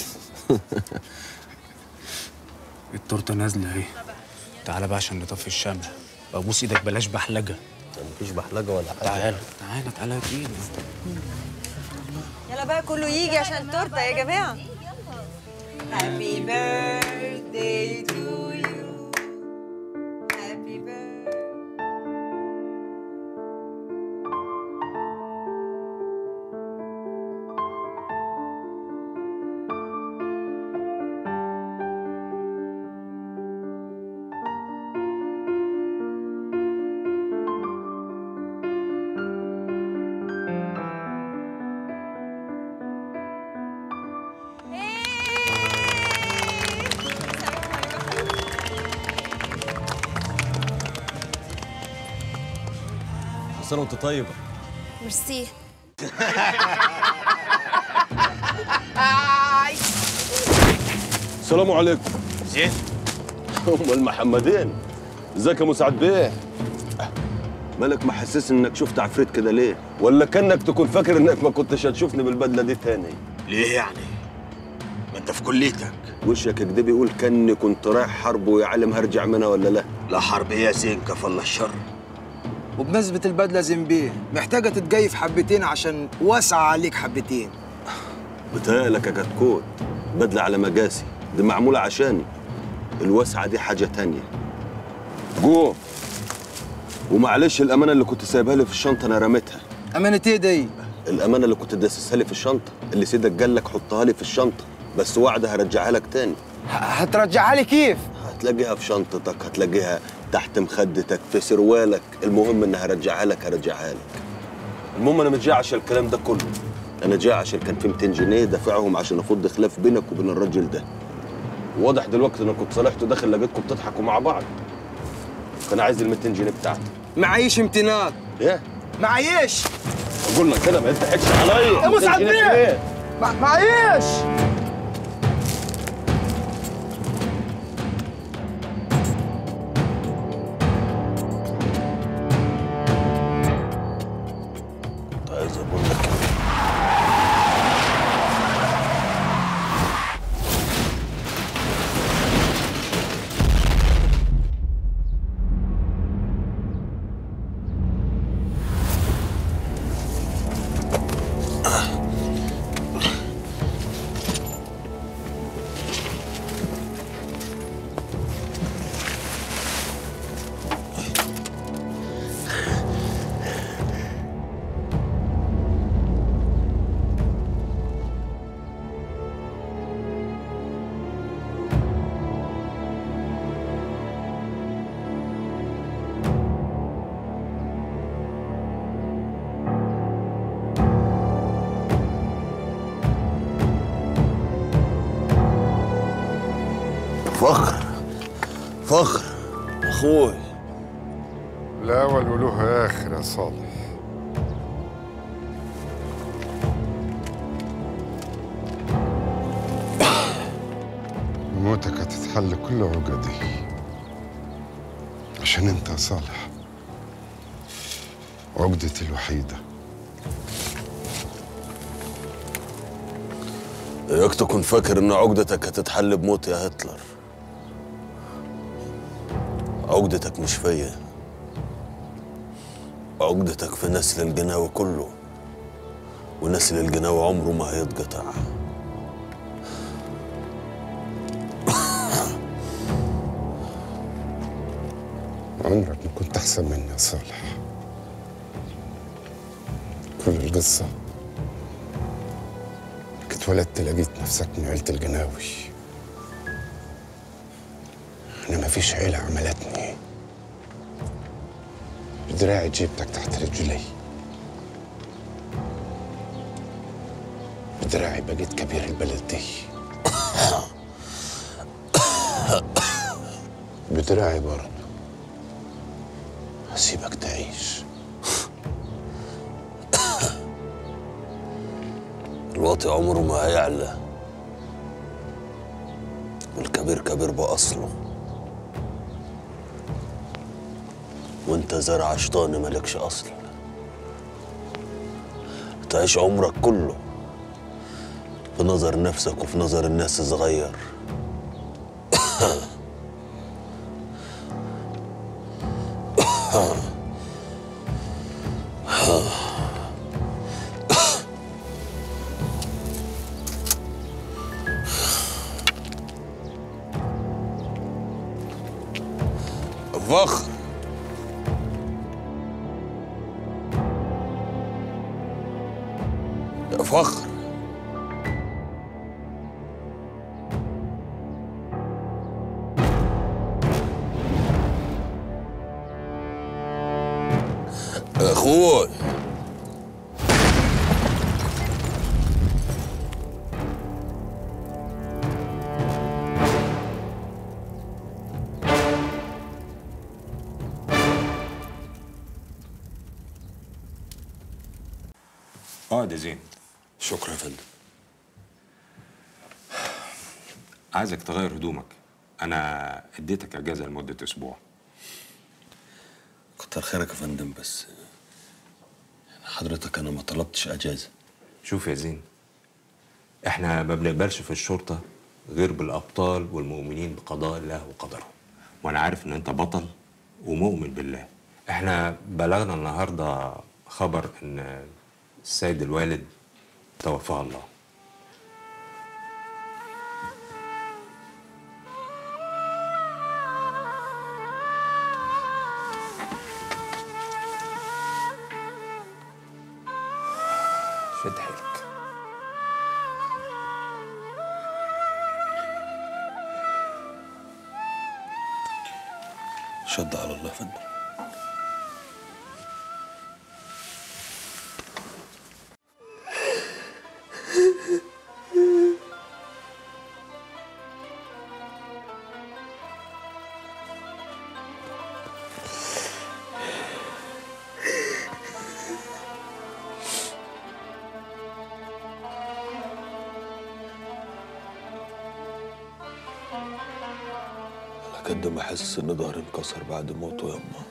[SPEAKER 18] التورته نازله اهي تعالى بقى عشان نطفي الشمع ابوس ايدك بلاش بحلجه
[SPEAKER 12] مفيش بحلجه ولا حاجه
[SPEAKER 18] تعالى تعالى تعالى اكيد
[SPEAKER 19] يلا بقى كله يجي عشان التورته يا جماعه Happy birthday to you Happy birthday
[SPEAKER 12] كل سنه وانت طيبه
[SPEAKER 4] ميرسي
[SPEAKER 12] السلام عليكم
[SPEAKER 15] زين
[SPEAKER 12] هم المحمدين ازيك يا مسعد بيه مالك محسس انك شفت عفريت كده ليه ولا كانك تكون فاكر انك ما كنتش هتشوفني بالبدله دي تاني
[SPEAKER 15] ليه يعني؟ ما انت في كليتك
[SPEAKER 12] وشك كده بيقول كاني كنت رايح حرب ويا عالم هرجع منها ولا لا
[SPEAKER 15] لا حرب يا زين كفى الله الشر
[SPEAKER 14] وبمناسبة البدلة زنبيه محتاجة تتجيف حبتين عشان واسعة عليك حبتين
[SPEAKER 12] بتهيألك يا كتكوت بدلة على مجاسي دي معمولة عشاني الوسعة دي حاجة تانية جو ومعلش الأمانة اللي كنت سايبها لي في الشنطة أنا رميتها
[SPEAKER 14] أمانة إيه دي؟
[SPEAKER 12] الأمانة اللي كنت داسسها لي في الشنطة اللي سيدك قال لك حطها لي في الشنطة بس وعد هرجعها لك تاني
[SPEAKER 14] هترجعها لي كيف؟
[SPEAKER 12] هتلاقيها في شنطتك هتلاقيها تحت مخدتك في سروالك المهم اني هرجعها لك هرجعها لك المهم انا مش جاي عشان الكلام ده كله انا جاي عشان كان في 200 جنيه دافعهم عشان افض خلاف بينك وبين الراجل ده واضح دلوقتي انك كنت صالحته داخل لقيتكم بتضحكوا مع بعض كان عايز ال 200 جنيه بتاعتي
[SPEAKER 14] معيش امتنان
[SPEAKER 12] ايه
[SPEAKER 14] معيش
[SPEAKER 12] قلنا كده ما تضحكش عليا
[SPEAKER 14] يا
[SPEAKER 12] 200
[SPEAKER 14] مسعد
[SPEAKER 12] جنيه
[SPEAKER 14] بيه!
[SPEAKER 12] إيه؟
[SPEAKER 14] مع- معيش
[SPEAKER 12] كنت عايز اقول لك فخر فخر اخوي
[SPEAKER 5] لا والوله اخر يا صالح موتك هتتحل كل عقدي عشان انت يا صالح عقدتي الوحيده
[SPEAKER 12] اياك تكون فاكر ان عقدتك هتتحل بموت يا هتلر عقدتك مش فيا عقدتك في نسل الجناوي كله ونسل الجناوي عمره ما هيتقطع
[SPEAKER 5] عمرك ما كنت احسن مني يا صالح كل القصه انك اتولدت لقيت نفسك من عيله الجناوي انا ما فيش عيله عملتني بدراعي جيبتك تحت رجلي بدراعي بقيت كبير البلد دي بدراعي برضه
[SPEAKER 12] واسيبك تعيش الواطي عمره ما هيعلى والكبير كبير بأصله وانت زرع شيطاني مالكش أصل تعيش عمرك كله في نظر نفسك وفي نظر الناس الصغير فخر يا فخر يا اخوي
[SPEAKER 20] اقعد يا زين
[SPEAKER 12] شكرا يا فندم
[SPEAKER 20] عايزك تغير هدومك انا اديتك اجازه لمده اسبوع
[SPEAKER 12] كتر خيرك يا فندم بس حضرتك انا ما طلبتش اجازه
[SPEAKER 20] شوف يا زين احنا ما بنقبلش في الشرطه غير بالابطال والمؤمنين بقضاء الله وقدره وانا عارف ان انت بطل ومؤمن بالله احنا بلغنا النهارده خبر ان السيد الوالد توفاه الله شد حيلك
[SPEAKER 12] شد على الله يا فندم على قد ما حاسس ان ظهري انكسر بعد موته يما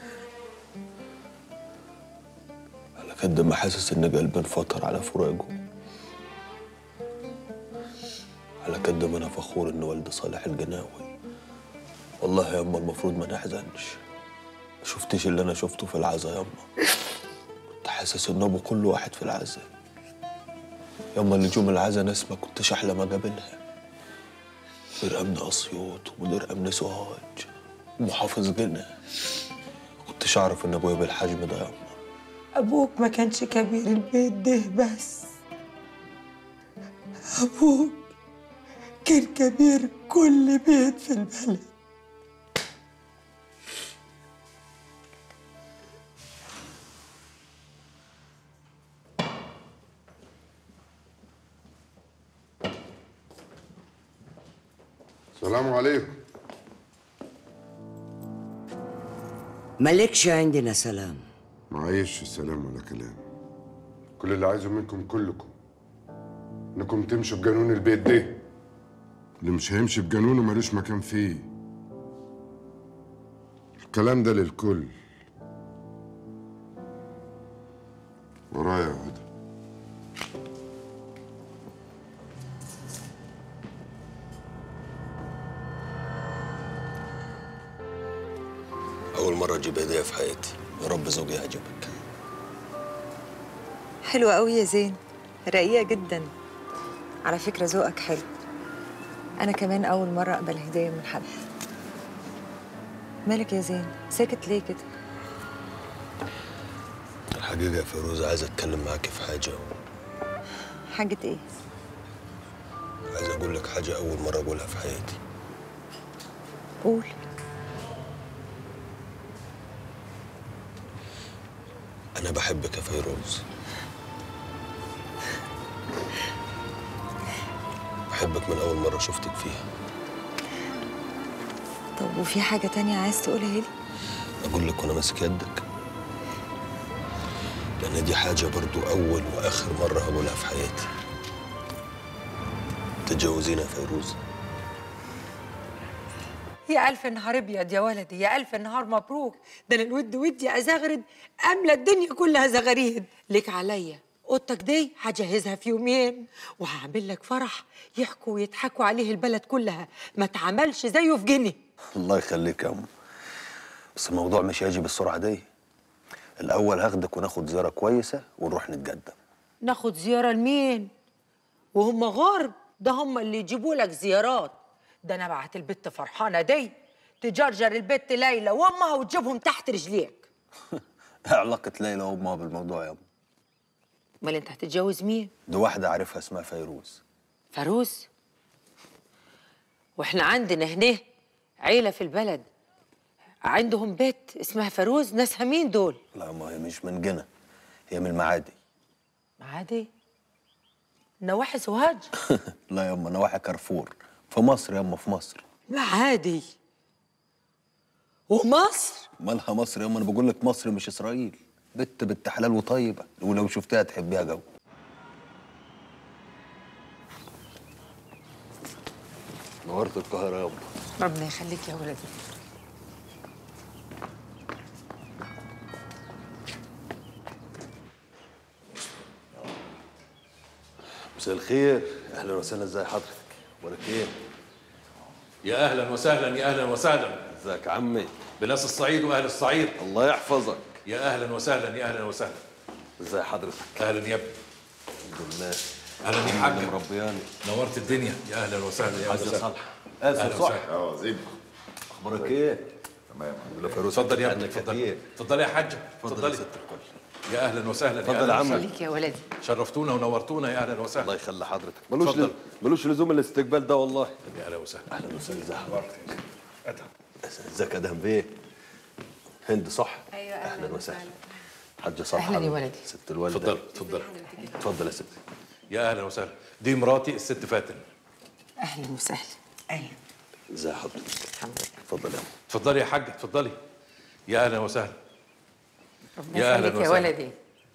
[SPEAKER 12] على قد ما حاسس ان قلبي انفطر على فراقه على قد ما انا فخور ان والدي صالح الجناوي والله يما المفروض ما نحزنش ما شفتش اللي انا شفته في العزا يما كنت حاسس ان ابو كل واحد في العزا يما اللي جم العزا ناس ما كنتش احلم اقابلها مدير امن اسيوط ومدير امن سوهاج ومحافظ جنة كنتش اعرف ان ابويا بالحجم ده يما
[SPEAKER 9] أبوك ما كانش كبير البيت ده بس أبوك كان كبير كل بيت في البلد
[SPEAKER 5] السلام عليكم
[SPEAKER 8] مالكش عندنا سلام
[SPEAKER 5] معيش سلام ولا كلام كل اللي عايزه منكم كلكم انكم تمشوا بجنون البيت ده اللي مش هيمشي بجنونه ملوش مكان فيه الكلام ده للكل ورايا يا هدى
[SPEAKER 12] اول مره اجيب هديه في حياتي يا رب زوجي يعجبك
[SPEAKER 19] حلوة قوي يا زين رقيقة جدا على فكرة ذوقك حلو أنا كمان أول مرة أقبل هدية من حد مالك يا زين ساكت ليه كده
[SPEAKER 12] الحقيقه يا فيروز عايز اتكلم معاك في حاجه
[SPEAKER 19] حاجة إيه
[SPEAKER 12] عايز اقول لك حاجه اول مره اقولها في حياتي
[SPEAKER 19] قول
[SPEAKER 12] انا بحبك يا فيروز بحبك من اول مره شفتك فيها
[SPEAKER 19] طب وفي حاجة تانية عايز تقولها لي
[SPEAKER 12] اقول لك وانا ماسك يدك لان دي حاجه برضو اول واخر مره هقولها في حياتي تتجوزينا يا فيروز
[SPEAKER 9] يا ألف نهار أبيض يا ولدي يا ألف نهار مبروك ده أنا الود ودي أزغرد أملى الدنيا كلها زغاريد ليك عليا أوضتك دي هجهزها في يومين وهعمل لك فرح يحكوا ويضحكوا عليه البلد كلها ما اتعملش زيه في جنيه
[SPEAKER 12] الله يخليك يا ام بس الموضوع مش هيجي بالسرعه دي الاول هاخدك وناخد زياره كويسه ونروح نتقدم
[SPEAKER 9] ناخد زيارة لمين؟ وهم غرب ده هم اللي يجيبوا لك زيارات ده انا بعت البت فرحانة دي تجرجر البت ليلى وامها وتجيبهم تحت رجليك
[SPEAKER 12] ايه علاقه ليلى وامها بالموضوع يا ام
[SPEAKER 9] امال انت هتتجوز مين؟
[SPEAKER 12] دي واحده عارفها اسمها فيروز
[SPEAKER 9] فاروز واحنا عندنا هنا عيلة في البلد عندهم بيت اسمها فاروز ناسها مين دول؟
[SPEAKER 12] لا ما هي مش من جنة هي من المعادي
[SPEAKER 9] عادي نواحي سوهاج
[SPEAKER 12] لا يا اما نواحي كارفور في مصر يا اما في مصر
[SPEAKER 9] لا عادي ومصر
[SPEAKER 12] مالها مصر يا اما انا بقول لك مصر مش اسرائيل بنت بنت حلال وطيبه ولو شفتها تحبيها جو نورت القاهره يا ابا
[SPEAKER 9] ربنا يخليك يا ولدي
[SPEAKER 12] مساء الخير اهلا وسهلا ازي حضرتك ولا ايه
[SPEAKER 21] يا اهلا وسهلا يا اهلا وسهلا
[SPEAKER 12] ازيك يا عمي
[SPEAKER 21] بناس الصعيد واهل الصعيد
[SPEAKER 12] الله يحفظك
[SPEAKER 21] يا اهلا وسهلا يا اهلا وسهلا
[SPEAKER 12] ازي حضرتك
[SPEAKER 21] اهلا يا ابني
[SPEAKER 12] الحمد لله
[SPEAKER 21] اهلا يا حاج
[SPEAKER 12] مربياني
[SPEAKER 21] نورت الدنيا يا اهلا وسهلا يا
[SPEAKER 12] حاج
[SPEAKER 21] اهلا وسهلا
[SPEAKER 12] صالح اسف
[SPEAKER 21] أهلاً
[SPEAKER 12] صح
[SPEAKER 21] وسهلا.
[SPEAKER 12] اه زين اخبارك ايه تمام
[SPEAKER 21] اتفضل يا ابني اتفضل اتفضل يا حاجه اتفضلي يا اهلا وسهلا
[SPEAKER 12] اتفضل يا
[SPEAKER 21] أهلاً
[SPEAKER 12] عم.
[SPEAKER 21] وسهلاً.
[SPEAKER 9] خليك يا ولدي
[SPEAKER 21] شرفتونا ونورتونا يا اهلا وسهلا
[SPEAKER 12] الله يخلي حضرتك ملوش
[SPEAKER 21] اتفضل.
[SPEAKER 12] ملوش لزوم الاستقبال ده والله
[SPEAKER 21] يا اهلا وسهلا
[SPEAKER 12] اهلا وسهلا ازي حضرتك ازيك يا دهم بيه هند صح
[SPEAKER 9] ايوه
[SPEAKER 12] اهلا وسهلا حاج صالح
[SPEAKER 9] أهلاً يا ولدي.
[SPEAKER 12] ست الوالده
[SPEAKER 21] اتفضل اتفضل
[SPEAKER 12] اتفضل يا ستي
[SPEAKER 21] يا اهلا وسهلا دي مراتي الست فاتن
[SPEAKER 9] اهلا وسهلا اهلا
[SPEAKER 12] ازي حضرتك
[SPEAKER 9] الحمد لله
[SPEAKER 12] اتفضل يا عم
[SPEAKER 21] اتفضلي يا حاج اتفضلي يا اهلا وسهلا
[SPEAKER 9] ربنا
[SPEAKER 21] يا أهلاً
[SPEAKER 9] يخليك يا
[SPEAKER 21] وسهلاً.
[SPEAKER 9] ولدي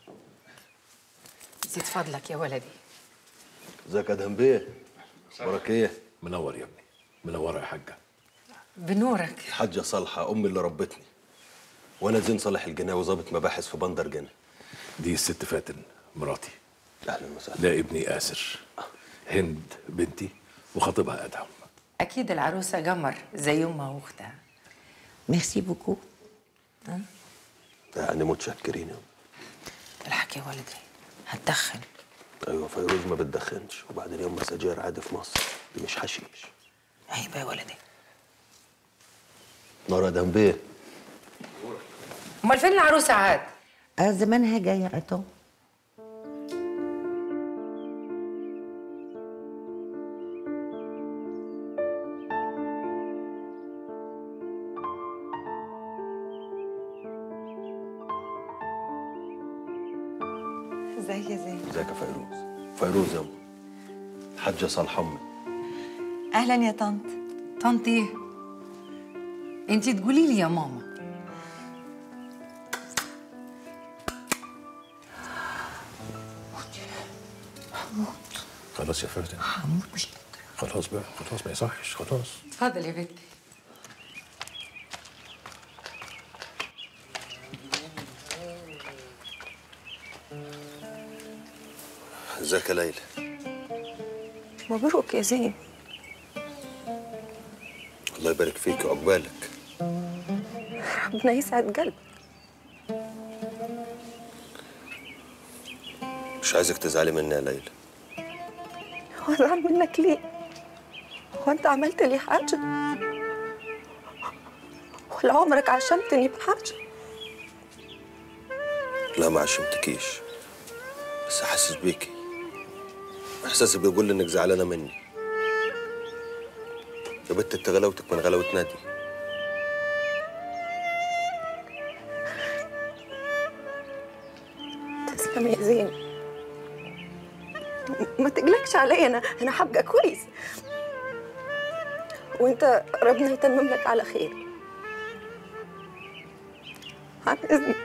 [SPEAKER 9] زيد فضلك يا ولدي
[SPEAKER 12] ازيك يا دهم بيه اخبارك ايه
[SPEAKER 21] منور يا ابني منوره يا حاجه
[SPEAKER 9] بنورك
[SPEAKER 12] الحاجه صالحه امي اللي ربتني وانا زين صالح الجناوي ضابط مباحث في بندر جنة
[SPEAKER 21] دي الست فاتن مراتي
[SPEAKER 12] اهلا وسهلا
[SPEAKER 21] ده ابني آسر هند بنتي وخطيبها أدهم
[SPEAKER 9] اكيد العروسه قمر زي امها واختها ميرسي بوكو
[SPEAKER 12] يعني متشكرين يا
[SPEAKER 9] الحق يا ولدي هتدخن
[SPEAKER 12] ايوه فيروز ما بتدخنش وبعدين يوم سجاير عادي في مصر دي مش حشيش
[SPEAKER 9] عيب يا ولدي
[SPEAKER 12] نور يا دهم بيه
[SPEAKER 9] امال فين العروسه عاد
[SPEAKER 8] آه زمانها جاية أتو
[SPEAKER 19] ازيك يا زين
[SPEAKER 12] ازيك يا فيروز فيروز يا ام الحاجه صالحه امي
[SPEAKER 19] اهلا يا طنط
[SPEAKER 9] طنط ايه انت تقولي لي يا ماما
[SPEAKER 21] خلاص يا فاتن
[SPEAKER 9] هموت مش
[SPEAKER 21] خلاص بقى خلاص ما يصحش خلاص
[SPEAKER 9] اتفضل يا بنتي
[SPEAKER 12] ازيك يا ليلى
[SPEAKER 19] مبروك يا زين
[SPEAKER 12] الله يبارك فيك وعقبالك
[SPEAKER 19] ربنا يسعد قلبك
[SPEAKER 12] مش عايزك تزعلي مني يا ليلى
[SPEAKER 19] هو ازعل منك ليه؟ هو انت عملت لي حاجة؟ ولا عمرك عشمتني بحاجة؟
[SPEAKER 12] لا ما عشمتكيش بس حاسس بيكي احساسي بيقول لي انك زعلانه مني يا بنت انت غلاوتك من غلاوه نادي
[SPEAKER 19] تسلم يا زين ما تقلقش عليا انا انا هبقى كويس وانت ربنا يتمم لك على خير عن اذنك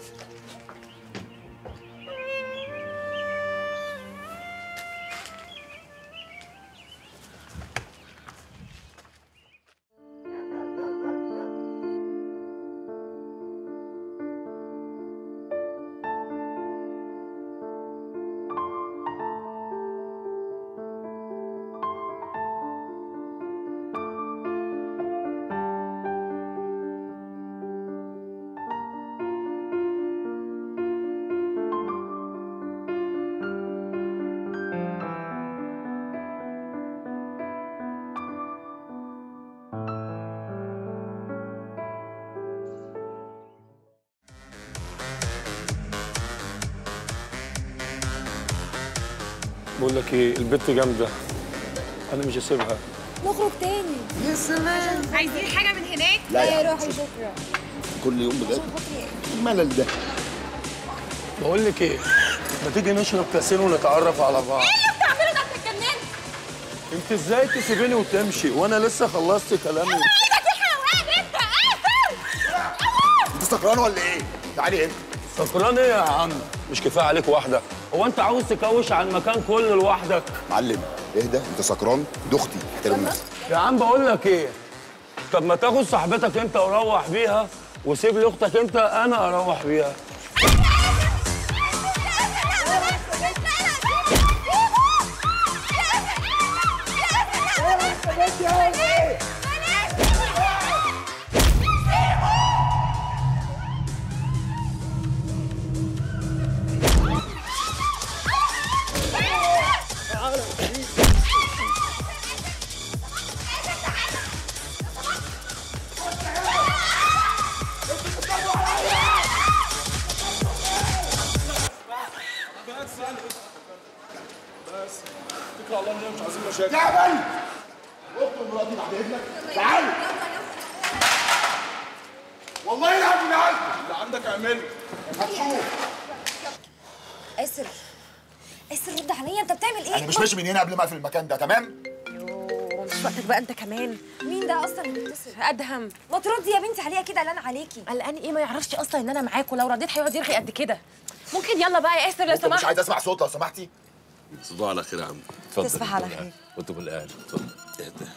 [SPEAKER 2] بقول لك ايه البت جامده انا مش هسيبها
[SPEAKER 4] نخرج تاني
[SPEAKER 19] يا سلام عايزين حاجه من هناك
[SPEAKER 5] لا يا
[SPEAKER 4] يا
[SPEAKER 5] عم.
[SPEAKER 4] روحي شكرا
[SPEAKER 5] كل يوم بجد الملل ده
[SPEAKER 2] بقول لك ايه ما تيجي نشرب كاسين ونتعرف على بعض
[SPEAKER 4] بتعملوا ده انت اتجننت
[SPEAKER 2] انت ازاي تسيبيني وتمشي وانا لسه خلصت كلامي
[SPEAKER 4] ايدك يا حيوان انت قافل
[SPEAKER 5] انت سكران ولا ايه؟ تعالي هنا
[SPEAKER 2] سكران ايه يا عم مش كفايه عليك واحده هو انت عاوز تكوش على المكان كله لوحدك
[SPEAKER 5] معلم اهدى انت سكران دختي احترم نفسك
[SPEAKER 2] يا عم بقول لك ايه طب ما تاخد صاحبتك انت وروح بيها وسيب لي اختك انت انا اروح بيها
[SPEAKER 5] تعال اخت مراتي بعد اذنك تعال والله العظيم اللي عندك اللي عندك اعمله هتشوف
[SPEAKER 4] اسر اسر رد عليا انت بتعمل ايه
[SPEAKER 5] انا مش ماشي من هنا قبل ما اقفل المكان ده تمام
[SPEAKER 19] يوه مش وقتك بقى انت كمان
[SPEAKER 4] مين ده اصلا اللي بيتصل
[SPEAKER 19] ادهم
[SPEAKER 4] ما تردي يا بنتي عليها كده قلقان عليكي
[SPEAKER 19] قلقان ايه ما يعرفش اصلا ان انا معاك ولو رديت هيقعد يرغي قد كده ممكن يلا بقى يا ياسر لو
[SPEAKER 5] مش
[SPEAKER 19] سمحت
[SPEAKER 5] عايز اسمع صوت لو سمحتي
[SPEAKER 21] تصبحوا على خير يا عم
[SPEAKER 19] تصبح على خير.
[SPEAKER 21] وانتم بالاهل اتفضل اهدى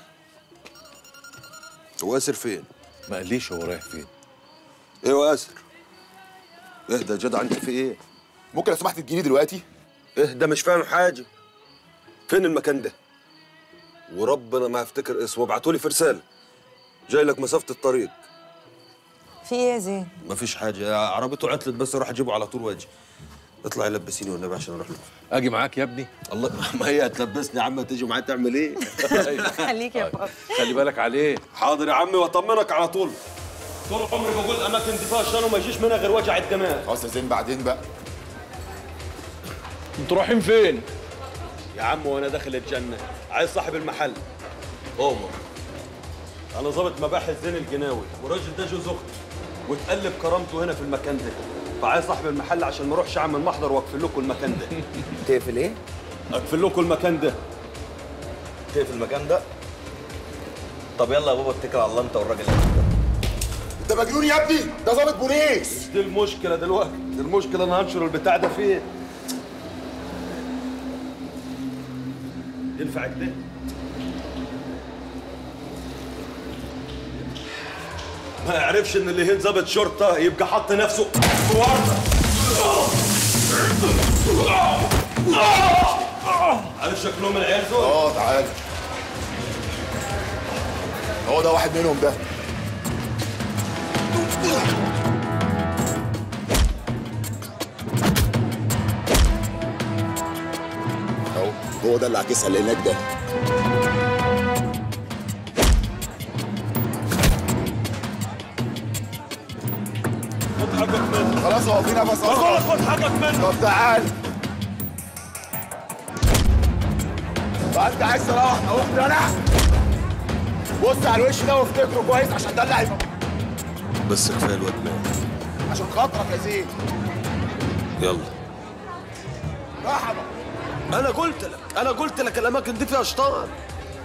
[SPEAKER 12] هو اسر فين؟
[SPEAKER 21] ما قاليش هو رايح فين
[SPEAKER 12] ايه واسر؟ اهدى يا جدع انت في ايه؟
[SPEAKER 5] ممكن لو سمحت تجيلي دلوقتي
[SPEAKER 12] اهدى مش فاهم حاجه فين المكان ده؟ وربنا ما هفتكر اسمه ابعتولي في رساله جاي لك مسافه الطريق
[SPEAKER 19] في ايه يا زين
[SPEAKER 12] مفيش حاجه عربيته عطلت بس اروح اجيبه على طول واجي اطلع يلبسيني والنبي عشان اروح له
[SPEAKER 21] اجي معاك يا ابني
[SPEAKER 12] الله ما هي هتلبسني يا عم تيجي معايا تعمل ايه؟
[SPEAKER 19] خليك يا بابا
[SPEAKER 21] خلي بالك عليه
[SPEAKER 12] حاضر يا عمي واطمنك على طول طول عمري بقول اماكن دي فيها شان وما يجيش منها غير وجع الدماغ
[SPEAKER 5] خلاص يا زين بعدين بقى
[SPEAKER 2] انتوا رايحين فين؟
[SPEAKER 12] يا عم وانا داخل الجنه عايز صاحب المحل عمر انا ظابط مباحث زين الجناوي والراجل ده جوز اختي وتقلب كرامته هنا في المكان ده فعايز صاحب المحل عشان ما اروحش اعمل محضر واقفل لكم المكان ده
[SPEAKER 14] تقفل ايه؟
[SPEAKER 12] اقفل لكم المكان ده تقفل المكان ده طب يلا يا بابا اتكل على الله انت والراجل اللي
[SPEAKER 5] انت مجنون يا ابني ده ظابط بوليس
[SPEAKER 12] مش دي المشكله دلوقتي دي المشكله انا هنشر البتاع ده فين ينفع كده ما يعرفش ان اللي هين ظابط شرطه يبقى حط نفسه في ورطه عارف شكلهم العيال دول؟
[SPEAKER 5] اه تعال هو ده واحد منهم ده اهو هو ده اللي عكسها اللي هناك ده
[SPEAKER 12] خد حقك منه
[SPEAKER 5] خلاص هو في نفس
[SPEAKER 12] بقول لك خد حقك منه
[SPEAKER 5] طب تعال بقى انت عايز تروح اروح انا بص على الوش ده وافتكره كويس عشان ده اللي هيبقى
[SPEAKER 12] بس كفايه الواد مات
[SPEAKER 5] عشان خاطرك يا زين
[SPEAKER 12] يلا
[SPEAKER 5] مرحبا
[SPEAKER 12] انا قلت لك انا قلت لك الاماكن دي فيها شطان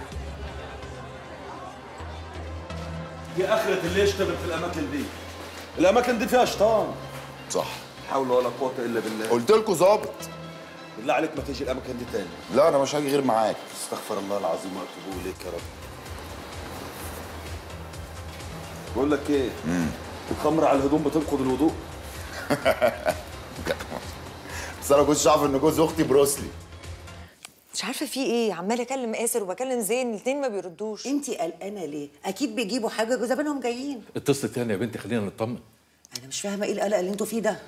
[SPEAKER 6] دي اخرة اللي يشتغل في الاماكن دي
[SPEAKER 12] الاماكن دي فيها شيطان
[SPEAKER 16] صح
[SPEAKER 12] حول ولا قوه الا بالله
[SPEAKER 16] قلت لكم ظابط
[SPEAKER 12] بالله عليك ما تيجي الاماكن دي تاني
[SPEAKER 16] لا انا مش هاجي غير معاك
[SPEAKER 12] استغفر الله العظيم واتوب اليك يا رب بقول لك ايه الخمر على الهدوم بتنقض الوضوء
[SPEAKER 16] بس انا كنتش عارف ان جوز اختي بروسلي
[SPEAKER 19] مش عارفه في ايه عماله اكلم اسر وبكلم زين الاثنين ما بيردوش
[SPEAKER 1] انت قلقانه ليه اكيد بيجيبوا حاجه زمانهم جايين
[SPEAKER 21] اتصل تاني يا بنتي خلينا نطمن
[SPEAKER 1] انا مش فاهمه ايه القلق اللي انتوا فيه ده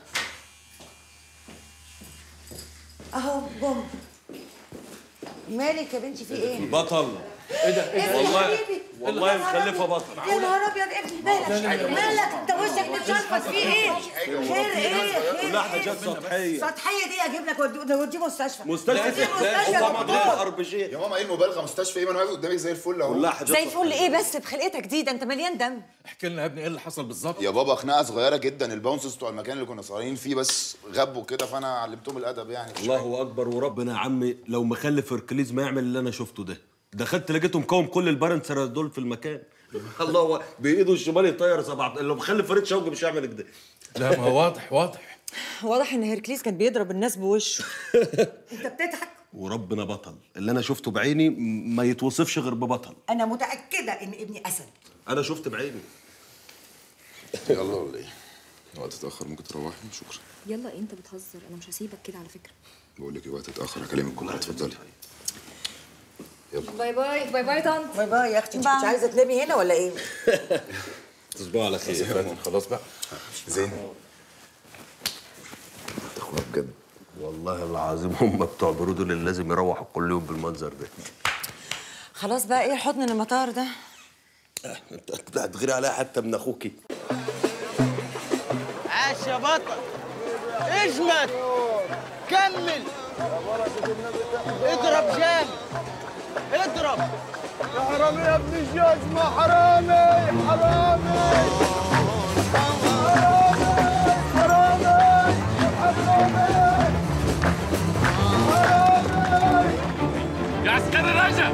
[SPEAKER 1] اهو جم مالك يا بنتي في ايه
[SPEAKER 12] بطل ايه ده
[SPEAKER 1] إيه ده يا
[SPEAKER 12] والله
[SPEAKER 1] حبيبي؟
[SPEAKER 12] والله
[SPEAKER 1] يا نهار
[SPEAKER 12] مخلفه
[SPEAKER 1] أبيض.
[SPEAKER 12] بطل
[SPEAKER 1] يا نهار ابيض ابني مالك
[SPEAKER 12] لا، لا، لا.
[SPEAKER 1] مالك انت وشك متشنفط في ايه خير ايه خير
[SPEAKER 12] كلها
[SPEAKER 1] إيه؟
[SPEAKER 12] حاجات سطحيه
[SPEAKER 1] سطحيه دي اجيب لك ودي ودي مستشفى
[SPEAKER 16] مستشفى
[SPEAKER 1] ودي مستشفى دكتور.
[SPEAKER 16] ار بي جي يا ماما ايه المبالغه مستشفى ايه ما انا واقف قدامك زي الفل اهو
[SPEAKER 12] كلها
[SPEAKER 19] زي الفل ايه بس بخلقتك دي ده انت مليان دم
[SPEAKER 21] احكي لنا يا ابني ايه اللي حصل بالظبط
[SPEAKER 16] يا بابا خناقه صغيره جدا الباونسز بتوع المكان اللي كنا صغيرين فيه بس غبوا كده فانا علمتهم الادب يعني
[SPEAKER 12] الله اكبر وربنا يا عمي لو مخلف هركليز ما يعمل اللي انا شفته ده دخلت لقيته مقاوم كل البارنسر دول في المكان الله هو بايده الشمال يطير سبعة لو مخلف فريد شوقي مش هيعمل كده
[SPEAKER 21] لا ما هو واضح واضح
[SPEAKER 19] واضح ان هيركليس كان بيضرب الناس بوشه
[SPEAKER 1] انت بتضحك
[SPEAKER 12] وربنا بطل اللي انا شفته بعيني م- ما يتوصفش غير ببطل
[SPEAKER 1] انا متاكده ان ابني اسد
[SPEAKER 12] انا شفت بعيني
[SPEAKER 16] يلا ولا ايه وقت اتاخر ممكن تروحي شكرا
[SPEAKER 4] يلا انت بتهزر انا مش هسيبك كده على فكره
[SPEAKER 16] بقول لك ايه وقت اتاخر هكلمك كلها اتفضلي
[SPEAKER 4] باي باي باي باي طنط
[SPEAKER 1] باي باي يا اختي انت مش عايزه تنامي هنا ولا ايه
[SPEAKER 12] تصبحوا على خير
[SPEAKER 21] خلاص بقى
[SPEAKER 16] زين اخويا بجد
[SPEAKER 12] والله العظيم هم بتوع برود اللي لازم يروحوا كل يوم بالمنظر ده
[SPEAKER 19] خلاص بقى ايه حضن المطار ده
[SPEAKER 12] انت أنت هتغيري عليها حتى من اخوكي
[SPEAKER 22] عاش يا بطل اجمد كمل اضرب جامد اضرب
[SPEAKER 3] يا حرامي يا ابن الجزمة حرامي حرامي
[SPEAKER 17] يا عسكري رجع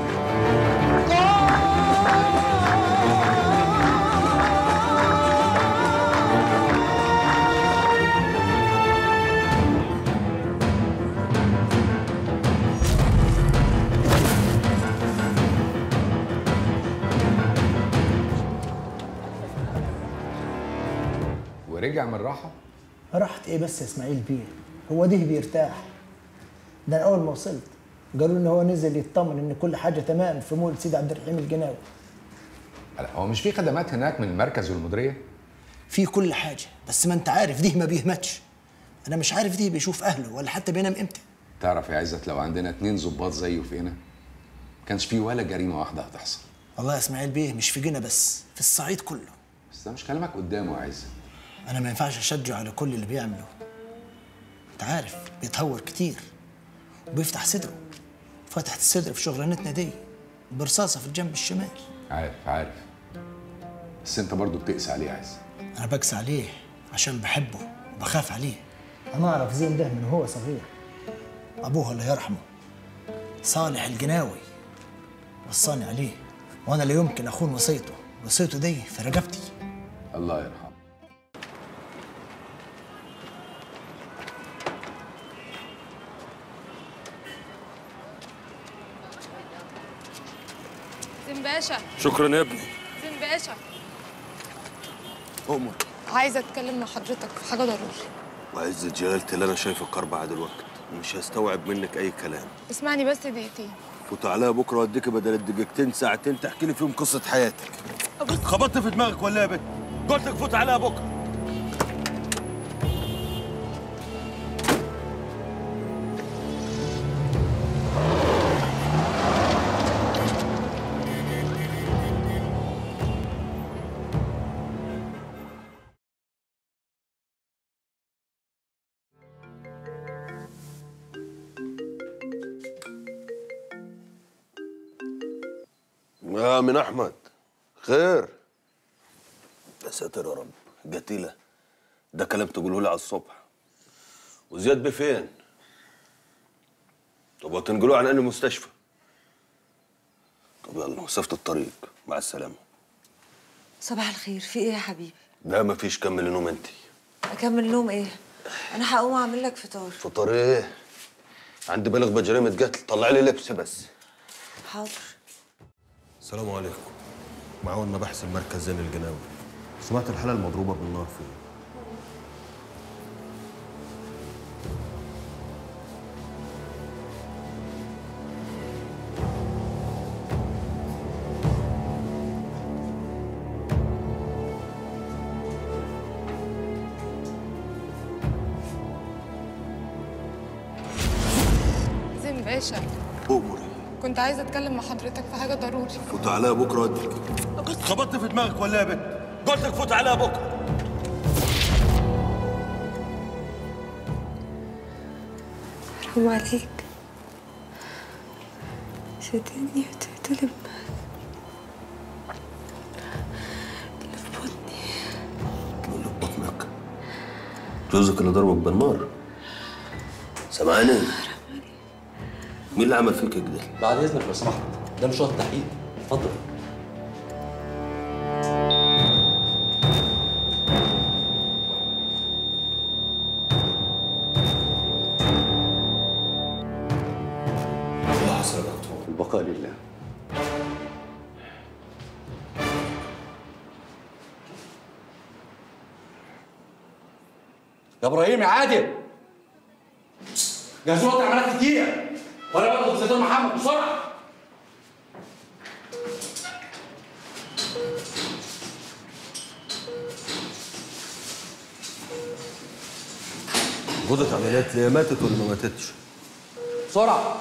[SPEAKER 23] ورجع من راحه
[SPEAKER 24] راحت ايه بس يا اسماعيل بيه هو ده بيرتاح ده أنا اول ما وصلت قالوا ان هو نزل يطمن ان كل حاجه تمام في مول سيدي عبد الرحيم الجناوي
[SPEAKER 23] لا، هو مش في خدمات هناك من المركز والمديريه
[SPEAKER 24] في كل حاجه بس ما انت عارف ده ما بيهمتش انا مش عارف ده بيشوف اهله ولا حتى بينام امتى
[SPEAKER 23] تعرف يا عزت لو عندنا اتنين ظباط زيه فينا كانش في ولا جريمه واحده هتحصل
[SPEAKER 24] والله يا اسماعيل بيه مش في جنة بس في الصعيد كله
[SPEAKER 23] بس ده مش كلامك قدامه يا عزت
[SPEAKER 24] انا ما ينفعش اشجع على كل اللي بيعمله انت عارف بيتهور كتير وبيفتح صدره فتحت الصدر في شغلانتنا دي برصاصه في الجنب الشمال
[SPEAKER 23] عارف عارف بس انت برضو بتقسى عليه يا عزت
[SPEAKER 24] انا بكسى عليه عشان بحبه وبخاف عليه انا اعرف زين ده من هو صغير ابوه الله يرحمه صالح الجناوي وصاني عليه وانا لا يمكن اخون وصيته وصيته دي في رقبتي
[SPEAKER 23] الله يرحمه
[SPEAKER 4] زين باشا
[SPEAKER 12] شكرا يا ابني
[SPEAKER 4] زين باشا
[SPEAKER 12] أمر
[SPEAKER 4] عايزه اتكلم مع حضرتك في حاجه ضروري
[SPEAKER 12] وعزة جلالتي اللي أنا شايفك أربعة دلوقتي ومش هستوعب منك أي كلام
[SPEAKER 4] اسمعني بس دقيقتين
[SPEAKER 12] فوت عليا بكرة وأديك بدل الدقيقتين ساعتين تحكي لي فيهم قصة حياتك خبطت في دماغك ولا إيه يا بنت؟ قلت لك فوت عليا بكرة يا من احمد خير يا ساتر يا رب جتيلة ده كلام تقوله لي على الصبح وزياد بيه فين طب وتنقلوه عن انهي مستشفى طب يلا مسافة الطريق مع السلامة
[SPEAKER 19] صباح الخير في ايه يا حبيبي
[SPEAKER 12] لا مفيش كمل نوم انت
[SPEAKER 19] اكمل نوم ايه انا هقوم اعمل لك فطار
[SPEAKER 12] فطار ايه عندي بالغ بجريمه قتل طلع لي لبس بس
[SPEAKER 19] حاضر
[SPEAKER 12] السلام عليكم معاون مباحث المركز زين الجناوي سمعت الحالة المضروبة بالنار فين
[SPEAKER 7] زين باشا
[SPEAKER 12] أمر
[SPEAKER 7] كنت عايزه اتكلم مع حضرتك في حاجه ضروري
[SPEAKER 12] فوت عليها بكرة ودك قلت خبطت في دماغك ولا يا بنت قلت لك فوت عليها بكرة
[SPEAKER 19] حرام عليك شدني وتقتلب اللي في بطني
[SPEAKER 12] اللي في بطنك جوزك اللي ضربك بالنار سامعني مين اللي عمل فيك كده؟
[SPEAKER 21] بعد اذنك لو سمحت ده مش وقت تحقيق اتفضل
[SPEAKER 12] الله حسن دكتور
[SPEAKER 23] البقاء لله
[SPEAKER 21] يا ابراهيم يا عادل جهزوا وقت عمليات كتير وانا باخد زيتون محمد بسرعه
[SPEAKER 12] غدت عمليات ليه ماتت ولا ما ماتتش؟
[SPEAKER 21] بسرعه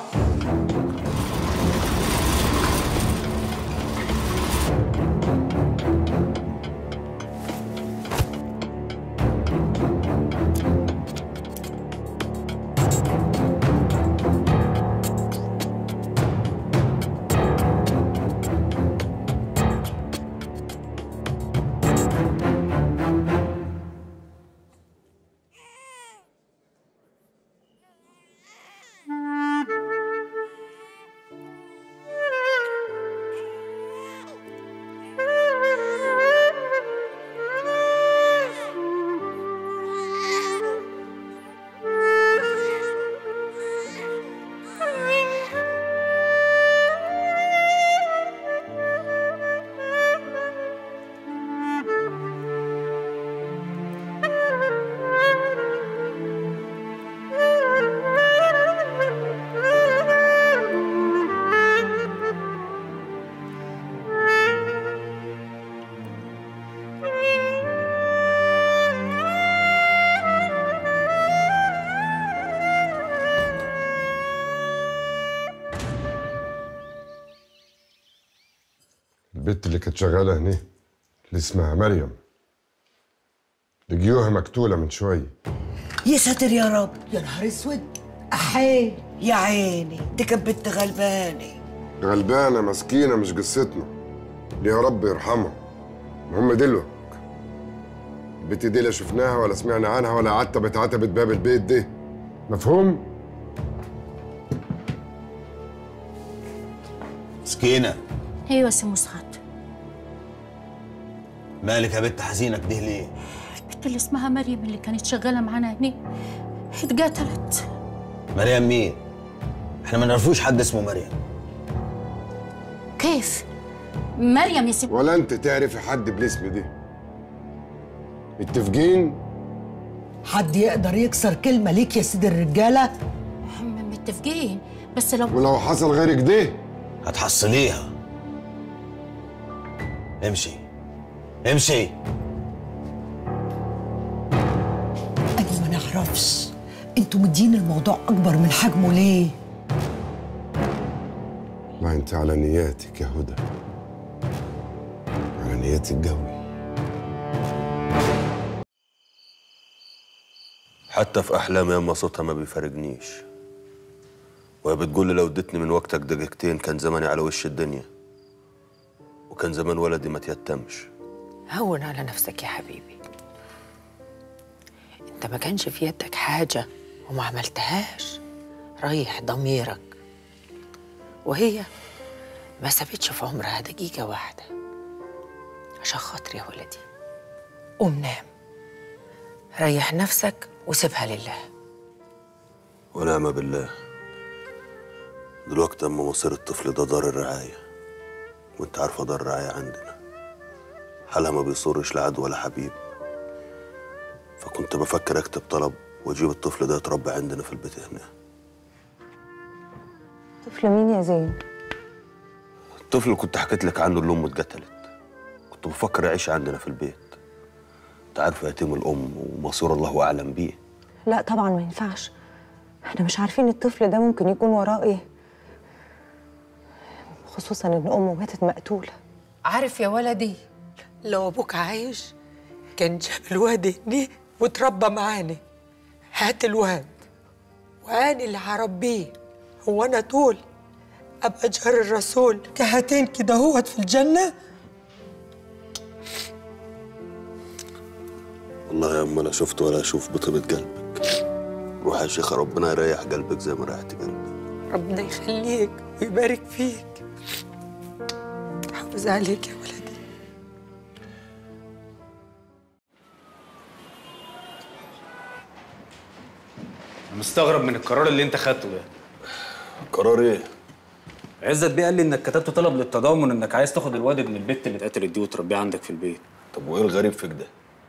[SPEAKER 5] البت اللي كانت شغاله هنا اللي اسمها مريم لقيوها مقتوله من شويه
[SPEAKER 8] يا ساتر يا رب يا نهار اسود احي يا عيني دي كانت بنت غلبانه
[SPEAKER 5] غلبانه مسكينه مش قصتنا يا رب يرحمها المهم دلوقتي البت دي لا شفناها ولا سمعنا عنها ولا عتبت عتبت باب البيت ده مفهوم؟
[SPEAKER 15] مسكينة
[SPEAKER 10] ايوه سي مسخط
[SPEAKER 15] مالك يا بنت حزينة كده ليه؟
[SPEAKER 10] البنت اللي اسمها مريم اللي كانت شغاله معانا هنا اتقتلت
[SPEAKER 15] مريم مين؟ احنا ما نعرفوش حد اسمه مريم
[SPEAKER 10] كيف مريم يا سي
[SPEAKER 5] ولا انت تعرفي حد بالاسم ده متفقين؟
[SPEAKER 8] حد يقدر يكسر كلمه ليك يا سيد الرجاله
[SPEAKER 10] م- متفقين بس لو
[SPEAKER 5] ولو حصل غير كده
[SPEAKER 15] هتحصليها امشي امشي
[SPEAKER 8] انا ما نعرفش انتوا مدين الموضوع اكبر من حجمه ليه
[SPEAKER 5] والله انت على نياتك يا هدى على نياتك قوي
[SPEAKER 12] حتى في احلامي اما صوتها ما بيفارقنيش وهي بتقول لي لو اديتني من وقتك دقيقتين كان زماني على وش الدنيا وكان زمان ولدي ما تيتمش
[SPEAKER 9] هون على نفسك يا حبيبي انت ما كانش في يدك حاجة وما عملتهاش ريح ضميرك وهي ما سابتش في عمرها دقيقة واحدة عشان خاطري يا ولدي قوم نام ريح نفسك وسيبها لله
[SPEAKER 12] ونعم بالله دلوقتي اما مصير الطفل ده دار الرعاية وانت عارفة دار الرعاية عندنا حالها ما بيصرش لعد ولا حبيب فكنت بفكر اكتب طلب واجيب الطفل ده يتربى عندنا في البيت هنا
[SPEAKER 19] طفل مين يا زين؟
[SPEAKER 12] الطفل اللي كنت حكيت لك عنه اللي امه اتقتلت كنت بفكر يعيش عندنا في البيت انت عارف يتيم الام ومصير الله اعلم بيه
[SPEAKER 19] لا طبعا ما ينفعش احنا مش عارفين الطفل ده ممكن يكون وراه ايه خصوصا ان امه ماتت مقتوله
[SPEAKER 9] عارف يا ولدي لو ابوك عايش كان جاب الواد هنا وتربى معانا هات الواد وانا اللي هربيه هو انا طول ابقى جار الرسول كهاتين كده هوت في الجنه
[SPEAKER 12] والله يا اما لا شفت ولا اشوف بطيبة قلبك روح يا شيخة ربنا يريح قلبك زي ما ريحت قلبي
[SPEAKER 9] ربنا يخليك ويبارك فيك حافظ عليك يا ولدي
[SPEAKER 11] أنا مستغرب من القرار اللي انت خدته ده
[SPEAKER 12] قرار ايه؟
[SPEAKER 11] عزت بيه قال لي انك كتبت طلب للتضامن انك عايز تاخد الواد ابن البت اللي اتقتلت دي وتربيه عندك في البيت
[SPEAKER 12] طب وايه الغريب فيك ده؟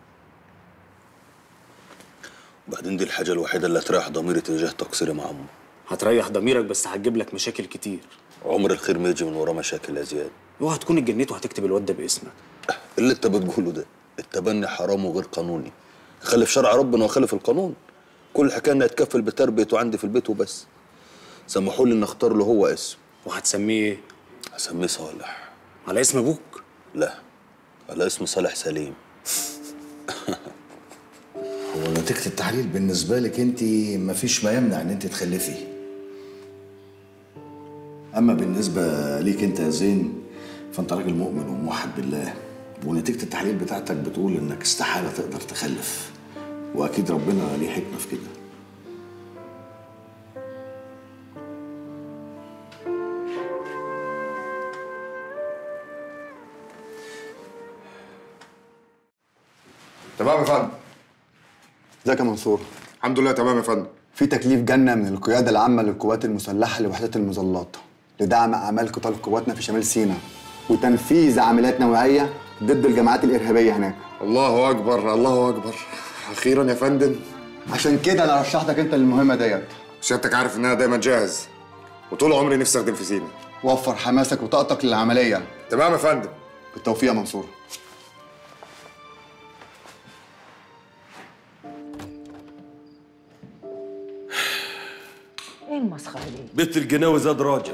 [SPEAKER 12] وبعدين دي الحاجة الوحيدة اللي هتريح ضميري تجاه تقصيري مع أمه
[SPEAKER 11] هتريح ضميرك بس هتجيب لك مشاكل كتير
[SPEAKER 12] عمر الخير ما يجي من وراه مشاكل يا زياد
[SPEAKER 11] اوعى تكون اتجنيت وهتكتب الواد ده باسمك
[SPEAKER 12] اللي انت بتقوله ده التبني حرام وغير قانوني يخالف شرع ربنا ويخالف القانون كل الحكايه اني اتكفل بتربيته عندي في البيت وبس سمحوا لي ان اختار له هو اسم
[SPEAKER 11] وهتسميه ايه؟
[SPEAKER 12] هسميه صالح
[SPEAKER 11] على اسم ابوك؟
[SPEAKER 12] لا على اسم صالح سليم
[SPEAKER 13] هو نتيجة التحليل بالنسبة لك انت مفيش ما يمنع ان انت تخلفي اما بالنسبة ليك انت يا زين فانت راجل مؤمن وموحد بالله ونتيجة التحليل بتاعتك بتقول انك استحالة تقدر تخلف واكيد ربنا ليه حكمة في كده
[SPEAKER 18] تمام يا فندم
[SPEAKER 20] ازيك يا منصور
[SPEAKER 18] الحمد لله تمام يا فندم
[SPEAKER 20] في تكليف جنة من القيادة العامة للقوات المسلحة لوحدات المظلات لدعم أعمال قتال قواتنا في شمال سيناء وتنفيذ عمليات نوعية ضد الجماعات الإرهابية هناك
[SPEAKER 18] الله أكبر الله أكبر أخيرا يا فندم
[SPEAKER 20] عشان كده أنا رشحتك أنت للمهمة ديت
[SPEAKER 18] سيادتك عارف إن أنا دايما جاهز وطول عمري نفسي أخدم في سينا
[SPEAKER 20] وفر حماسك وطاقتك للعملية
[SPEAKER 18] تمام يا فندم
[SPEAKER 20] بالتوفيق يا منصور
[SPEAKER 9] ايه المسخره دي
[SPEAKER 12] بيت الجناوي زاد راجع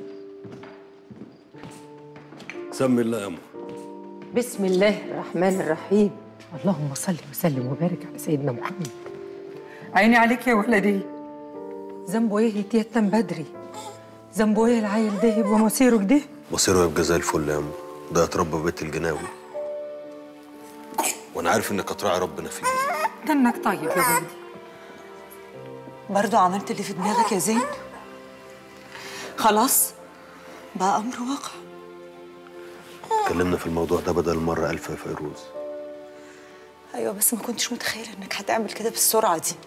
[SPEAKER 12] سمي الله يا أمه
[SPEAKER 9] بسم الله الرحمن الرحيم اللهم صل وسلم وبارك على سيدنا محمد عيني عليك يا ولدي ذنبه ايه يتيتم بدري ذنبه ايه العيل ده يبقى مصيره كده
[SPEAKER 12] مصيره يبقى زي الفل يا أمه ده يتربى في بيت الجناوي وأنا عارف إنك هتراعي ربنا فيه
[SPEAKER 9] دنك طيب يا ولدي
[SPEAKER 19] برضو عملت اللي في دماغك يا زين خلاص بقى امر واقع
[SPEAKER 12] اتكلمنا في الموضوع ده بدل مرة ألف يا فيروز
[SPEAKER 19] ايوه بس ما كنتش متخيله انك هتعمل كده بالسرعه دي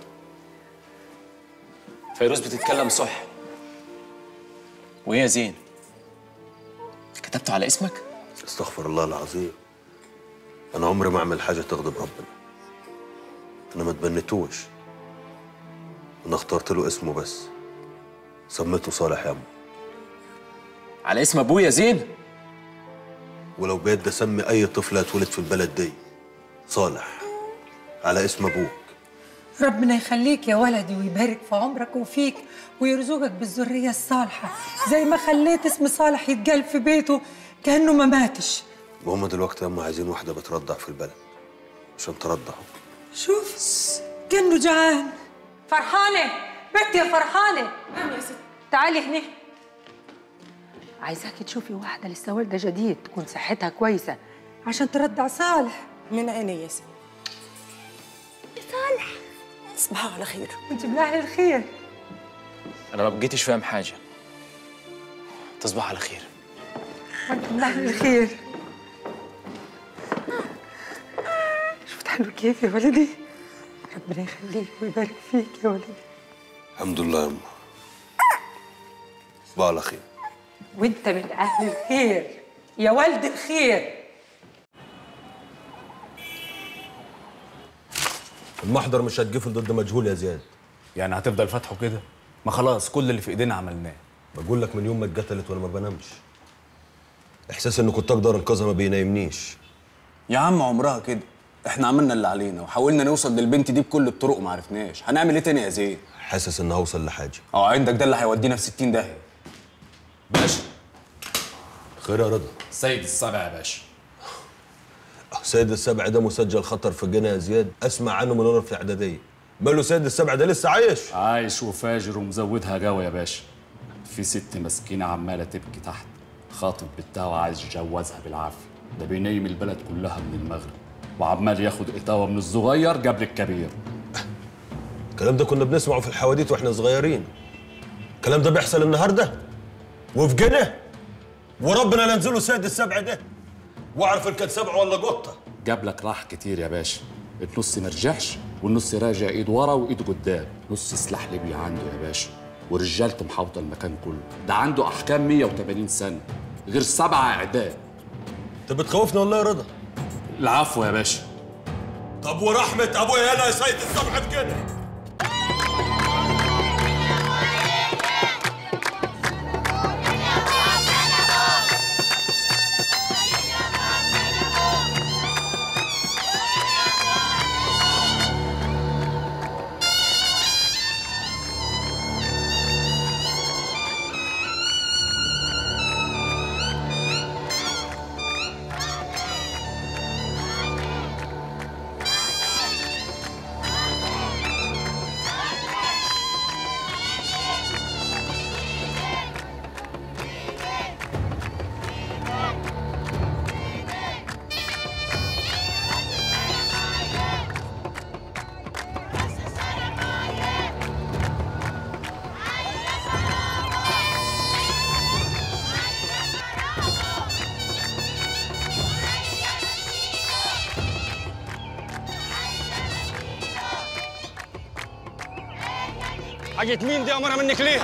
[SPEAKER 11] فيروز بتتكلم صح وايه يا زين كتبته على اسمك
[SPEAKER 12] استغفر الله العظيم أنا عمري ما أعمل حاجة تغضب ربنا أنا ما تبنيتوش أنا اخترت له اسمه بس سميته صالح يا أمه
[SPEAKER 11] على اسم ابويا يا زين
[SPEAKER 12] ولو بيد اسمي اي طفل اتولد في البلد دي صالح على اسم ابوك
[SPEAKER 9] ربنا يخليك يا ولدي ويبارك في عمرك وفيك ويرزقك بالذرية الصالحة زي ما خليت اسم صالح يتقال في بيته كأنه ما ماتش
[SPEAKER 12] وهم دلوقتي هم عايزين واحده بترضع في البلد عشان ترضعه
[SPEAKER 9] شوف كأنه جعان فرحانة بنتي يا فرحانة
[SPEAKER 4] نعم يا ست
[SPEAKER 9] تعالي هنا عايزاكي تشوفي واحدة لسه والدة جديد تكون صحتها كويسة عشان ترضع صالح
[SPEAKER 19] من عيني يا ست
[SPEAKER 9] صالح
[SPEAKER 19] تصبحوا على خير
[SPEAKER 9] وانت من أهل الخير
[SPEAKER 11] انا ما بقيتش فاهم حاجه تصبح على خير
[SPEAKER 9] وانت من أهل الخير حلو كيف يا ولدي ربنا يخليك ويبارك فيك يا ولدي
[SPEAKER 12] الحمد لله يا أمه صباح على خير
[SPEAKER 9] وانت من اهل الخير يا ولد الخير
[SPEAKER 12] المحضر مش هتقفل ضد مجهول يا زياد
[SPEAKER 1] يعني هتفضل فاتحه كده ما خلاص كل اللي في ايدينا عملناه
[SPEAKER 12] بقول لك من يوم ما اتقتلت وانا ما بنامش احساس اني كنت اقدر انقذها ما بينامنيش
[SPEAKER 1] يا عم عمرها كده احنا عملنا اللي علينا وحاولنا نوصل للبنت دي بكل الطرق وما عرفناش هنعمل ايه تاني يا زين
[SPEAKER 12] حاسس ان هوصل لحاجه
[SPEAKER 1] اه عندك ده اللي هيودينا في 60 داهيه
[SPEAKER 21] باشا
[SPEAKER 12] خير يا رضا
[SPEAKER 21] سيد السبع يا باشا
[SPEAKER 12] سيد السبع ده مسجل خطر في الجنة يا زياد اسمع عنه من وانا في الاعداديه ماله سيد السبع ده لسه عايش
[SPEAKER 21] عايش وفاجر ومزودها جوه يا باشا في ست مسكينة عمالة تبكي تحت خاطب بنتها وعايز يجوزها بالعافية ده بينيم البلد كلها من المغرب وعمال ياخد إتاوة من الصغير قبل الكبير
[SPEAKER 12] الكلام ده كنا بنسمعه في الحواديت واحنا صغيرين الكلام ده بيحصل النهارده وفي جنة وربنا لا ينزله سيد السبع ده واعرف ان كان سبع ولا قطه
[SPEAKER 21] جاب لك راح كتير يا باشا النص ما رجعش والنص راجع ايد ورا وايد قدام نص سلاح ليبي عنده يا باشا ورجالته محاوطه المكان كله ده عنده احكام 180 سنه غير سبعه اعدام
[SPEAKER 12] انت بتخوفنا والله يا رضا
[SPEAKER 21] العفو يا باشا
[SPEAKER 12] طب ورحمه ابويا انا يا سيد السبع في كده
[SPEAKER 22] حاجة مين دي أمرها منك ليه؟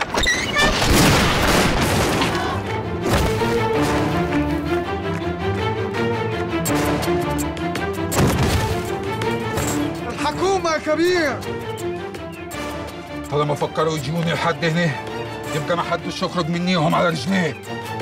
[SPEAKER 2] الحكومة يا كبير طالما فكروا يجوني لحد هنا يبقى ما حدش يخرج مني وهم على رجليه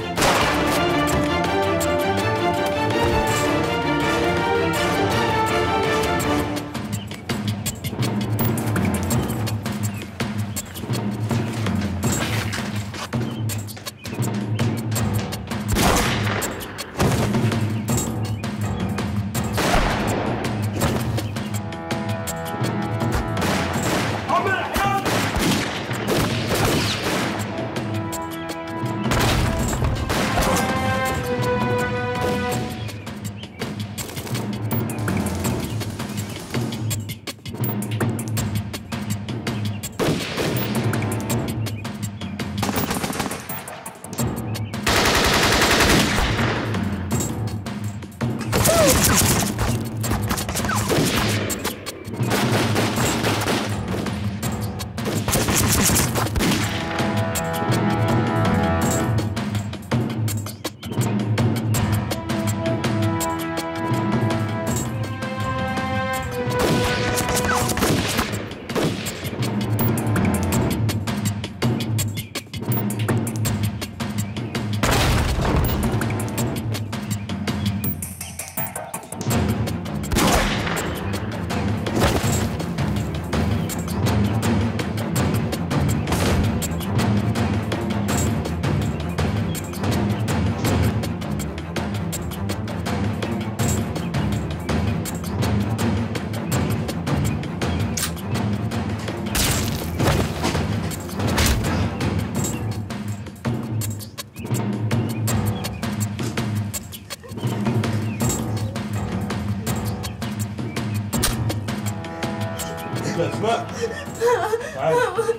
[SPEAKER 12] اسماء تعالي.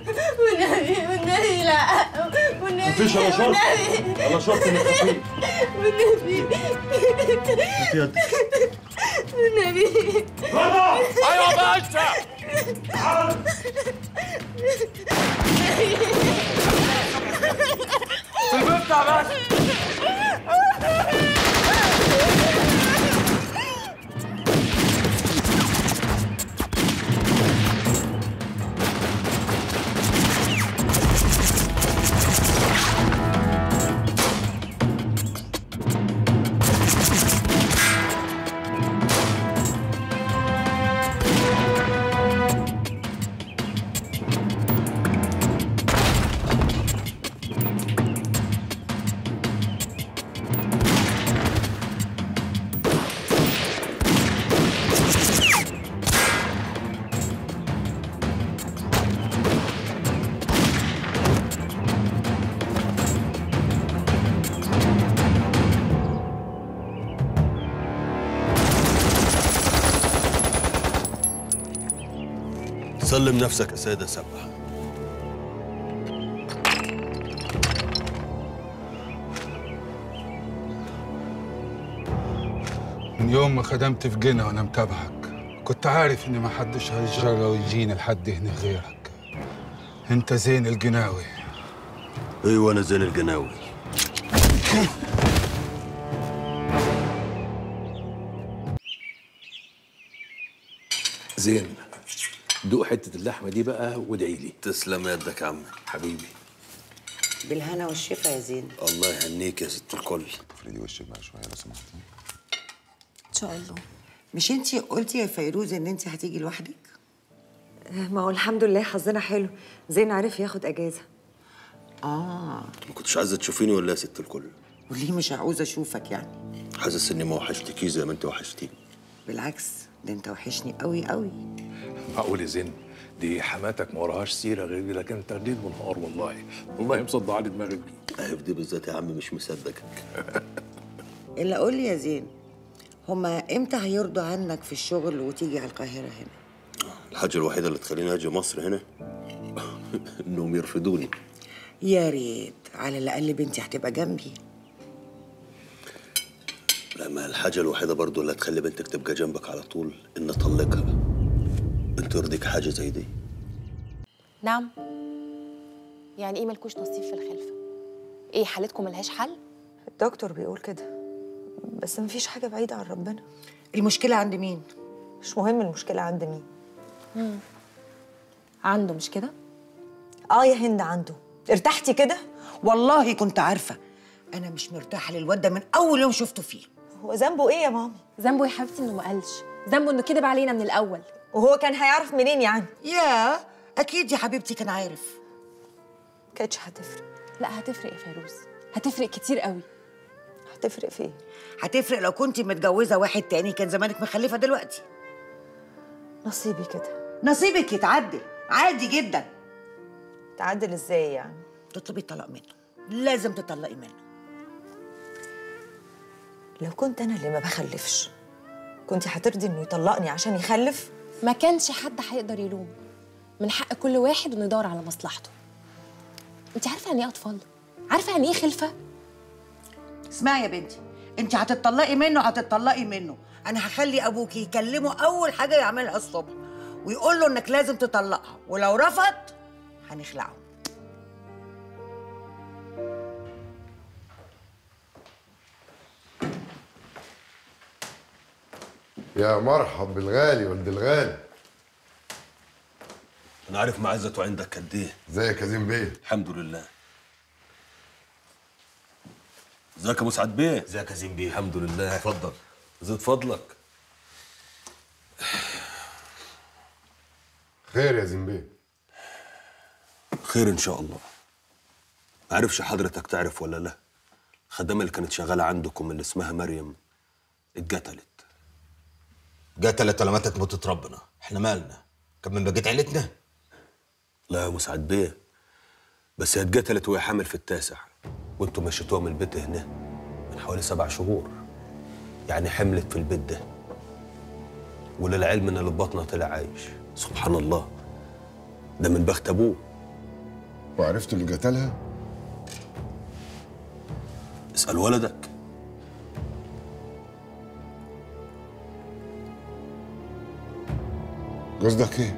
[SPEAKER 4] والنبي والنبي لا والنبي
[SPEAKER 12] مفيش على شرط.
[SPEAKER 4] والنبي.
[SPEAKER 12] على شرط إنك تخفي.
[SPEAKER 4] والنبي
[SPEAKER 12] يدك.
[SPEAKER 4] والنبي
[SPEAKER 22] ايوه باشا في البيت يا باشا
[SPEAKER 12] سلم نفسك يا سيدة سبع
[SPEAKER 2] من يوم ما خدمت في جنة وانا متابعك كنت عارف ان ما حدش هيجرى ويجيني لحد هنا غيرك انت زين الجناوي
[SPEAKER 12] ايوه انا زين القناوي
[SPEAKER 15] زين دوق حته اللحمه دي بقى وادعي لي
[SPEAKER 12] تسلم يدك يا عمي
[SPEAKER 15] حبيبي
[SPEAKER 8] بالهنا والشفا يا زين
[SPEAKER 12] الله يهنيك يا ست الكل
[SPEAKER 18] افردي وشك بقى شويه لو سمحتي
[SPEAKER 8] ان شاء الله مش انتي قلتي يا فيروز ان انتي هتيجي لوحدك
[SPEAKER 19] ما هو الحمد لله حظنا حلو زين عرف ياخد اجازه
[SPEAKER 8] اه
[SPEAKER 12] ما كنتش عايزه تشوفيني ولا يا ست الكل
[SPEAKER 8] وليه مش عاوزه اشوفك يعني
[SPEAKER 12] حاسس اني ما وحشتكيش زي ما انت وحشتيني
[SPEAKER 8] بالعكس ده انت وحشني قوي قوي
[SPEAKER 15] معقول يا زين دي حماتك ما وراهاش سيره غير دي لكن انت ليل ونهار والله والله مصدع لي دماغك دي
[SPEAKER 12] اهي في دي بالذات يا عم مش مصدقك
[SPEAKER 8] الا قول لي يا زين هما امتى هيرضوا عنك في الشغل وتيجي على القاهره هنا
[SPEAKER 12] الحاجه الوحيده اللي تخليني اجي مصر هنا انهم يرفضوني
[SPEAKER 8] يا ريت على الاقل بنتي هتبقى جنبي
[SPEAKER 12] لا ما الحاجه الوحيده برضو اللي هتخلي بنتك تبقى جنبك على طول ان اطلقها انت يرضيك حاجه زي دي
[SPEAKER 3] نعم يعني ايه ملكوش نصيب في الخلفه ايه حالتكم ملهاش حل
[SPEAKER 19] الدكتور بيقول كده بس مفيش حاجه بعيده عن ربنا
[SPEAKER 8] المشكله عند مين
[SPEAKER 19] مش مهم المشكله عند مين
[SPEAKER 3] مم. عنده مش كده
[SPEAKER 19] اه يا هند عنده ارتحتي كده
[SPEAKER 8] والله كنت عارفه انا مش مرتاحه للواد ده من اول يوم شفته فيه
[SPEAKER 19] هو ذنبه ايه يا مامي
[SPEAKER 3] ذنبه يا حبيبتي انه ما قالش ذنبه انه كذب علينا من الاول
[SPEAKER 19] وهو كان هيعرف منين يعني
[SPEAKER 8] يا اكيد يا حبيبتي كان عارف
[SPEAKER 19] كانتش هتفرق
[SPEAKER 3] لا هتفرق يا فيروز هتفرق كتير قوي
[SPEAKER 19] هتفرق في ايه
[SPEAKER 8] هتفرق لو كنت متجوزه واحد تاني كان زمانك مخلفه دلوقتي
[SPEAKER 19] نصيبي كده
[SPEAKER 8] نصيبك يتعدل عادي جدا
[SPEAKER 19] تعدل ازاي يعني
[SPEAKER 8] تطلبي الطلاق منه لازم تطلقي منه
[SPEAKER 19] لو كنت انا اللي ما بخلفش كنت هترضي انه يطلقني عشان يخلف
[SPEAKER 3] ما كانش حد هيقدر يلوم من حق كل واحد انه يدور على مصلحته انت عارفه يعني ايه اطفال عارفه يعني ايه خلفه
[SPEAKER 8] اسمعي يا بنتي انت هتطلقي منه هتطلقي منه انا هخلي ابوكي يكلمه اول حاجه يعملها الصبح ويقول له انك لازم تطلقها ولو رفض هنخلعه
[SPEAKER 5] يا مرحب بالغالي ولد الغالي
[SPEAKER 12] انا عارف معزته عندك قد ايه
[SPEAKER 5] ازيك يا زين بيه
[SPEAKER 12] الحمد لله ازيك يا ابو سعد بيه
[SPEAKER 15] ازيك يا زين بيه
[SPEAKER 12] الحمد لله
[SPEAKER 15] اتفضل
[SPEAKER 12] زيد فضلك
[SPEAKER 5] خير يا زين بيه
[SPEAKER 12] خير ان شاء الله ما عارفش حضرتك تعرف ولا لا الخدامه اللي كانت شغاله عندكم اللي اسمها مريم اتقتلت
[SPEAKER 15] قتلت ولا ماتت موتة ربنا احنا مالنا كان من بقيت عيلتنا
[SPEAKER 12] لا يا مسعد بيه بس هي اتقتلت وهي حامل في التاسع وانتوا مشيتوها من البيت هنا من حوالي سبع شهور يعني حملت في البيت ده وللعلم ان اللي في بطنها طلع عايش سبحان الله ده من بخت ابوه
[SPEAKER 5] وعرفتوا اللي قتلها
[SPEAKER 12] اسال ولدك
[SPEAKER 5] قصدك ايه؟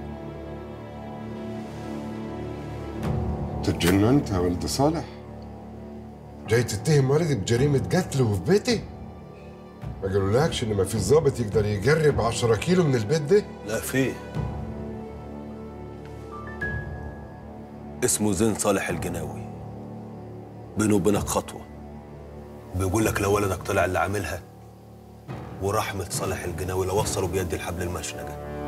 [SPEAKER 5] تتجنن انت يا ولد صالح؟ جاي تتهم والدي بجريمة قتل وفي بيتي؟ ما قالولكش ان ما في ضابط يقدر يجرب 10 كيلو من البيت ده؟
[SPEAKER 12] لا فيه اسمه زين صالح الجناوي بينه وبينك خطوة بيقول لك لو ولدك طلع اللي عاملها ورحمة صالح الجناوي لو وصلوا بيد الحبل المشنقة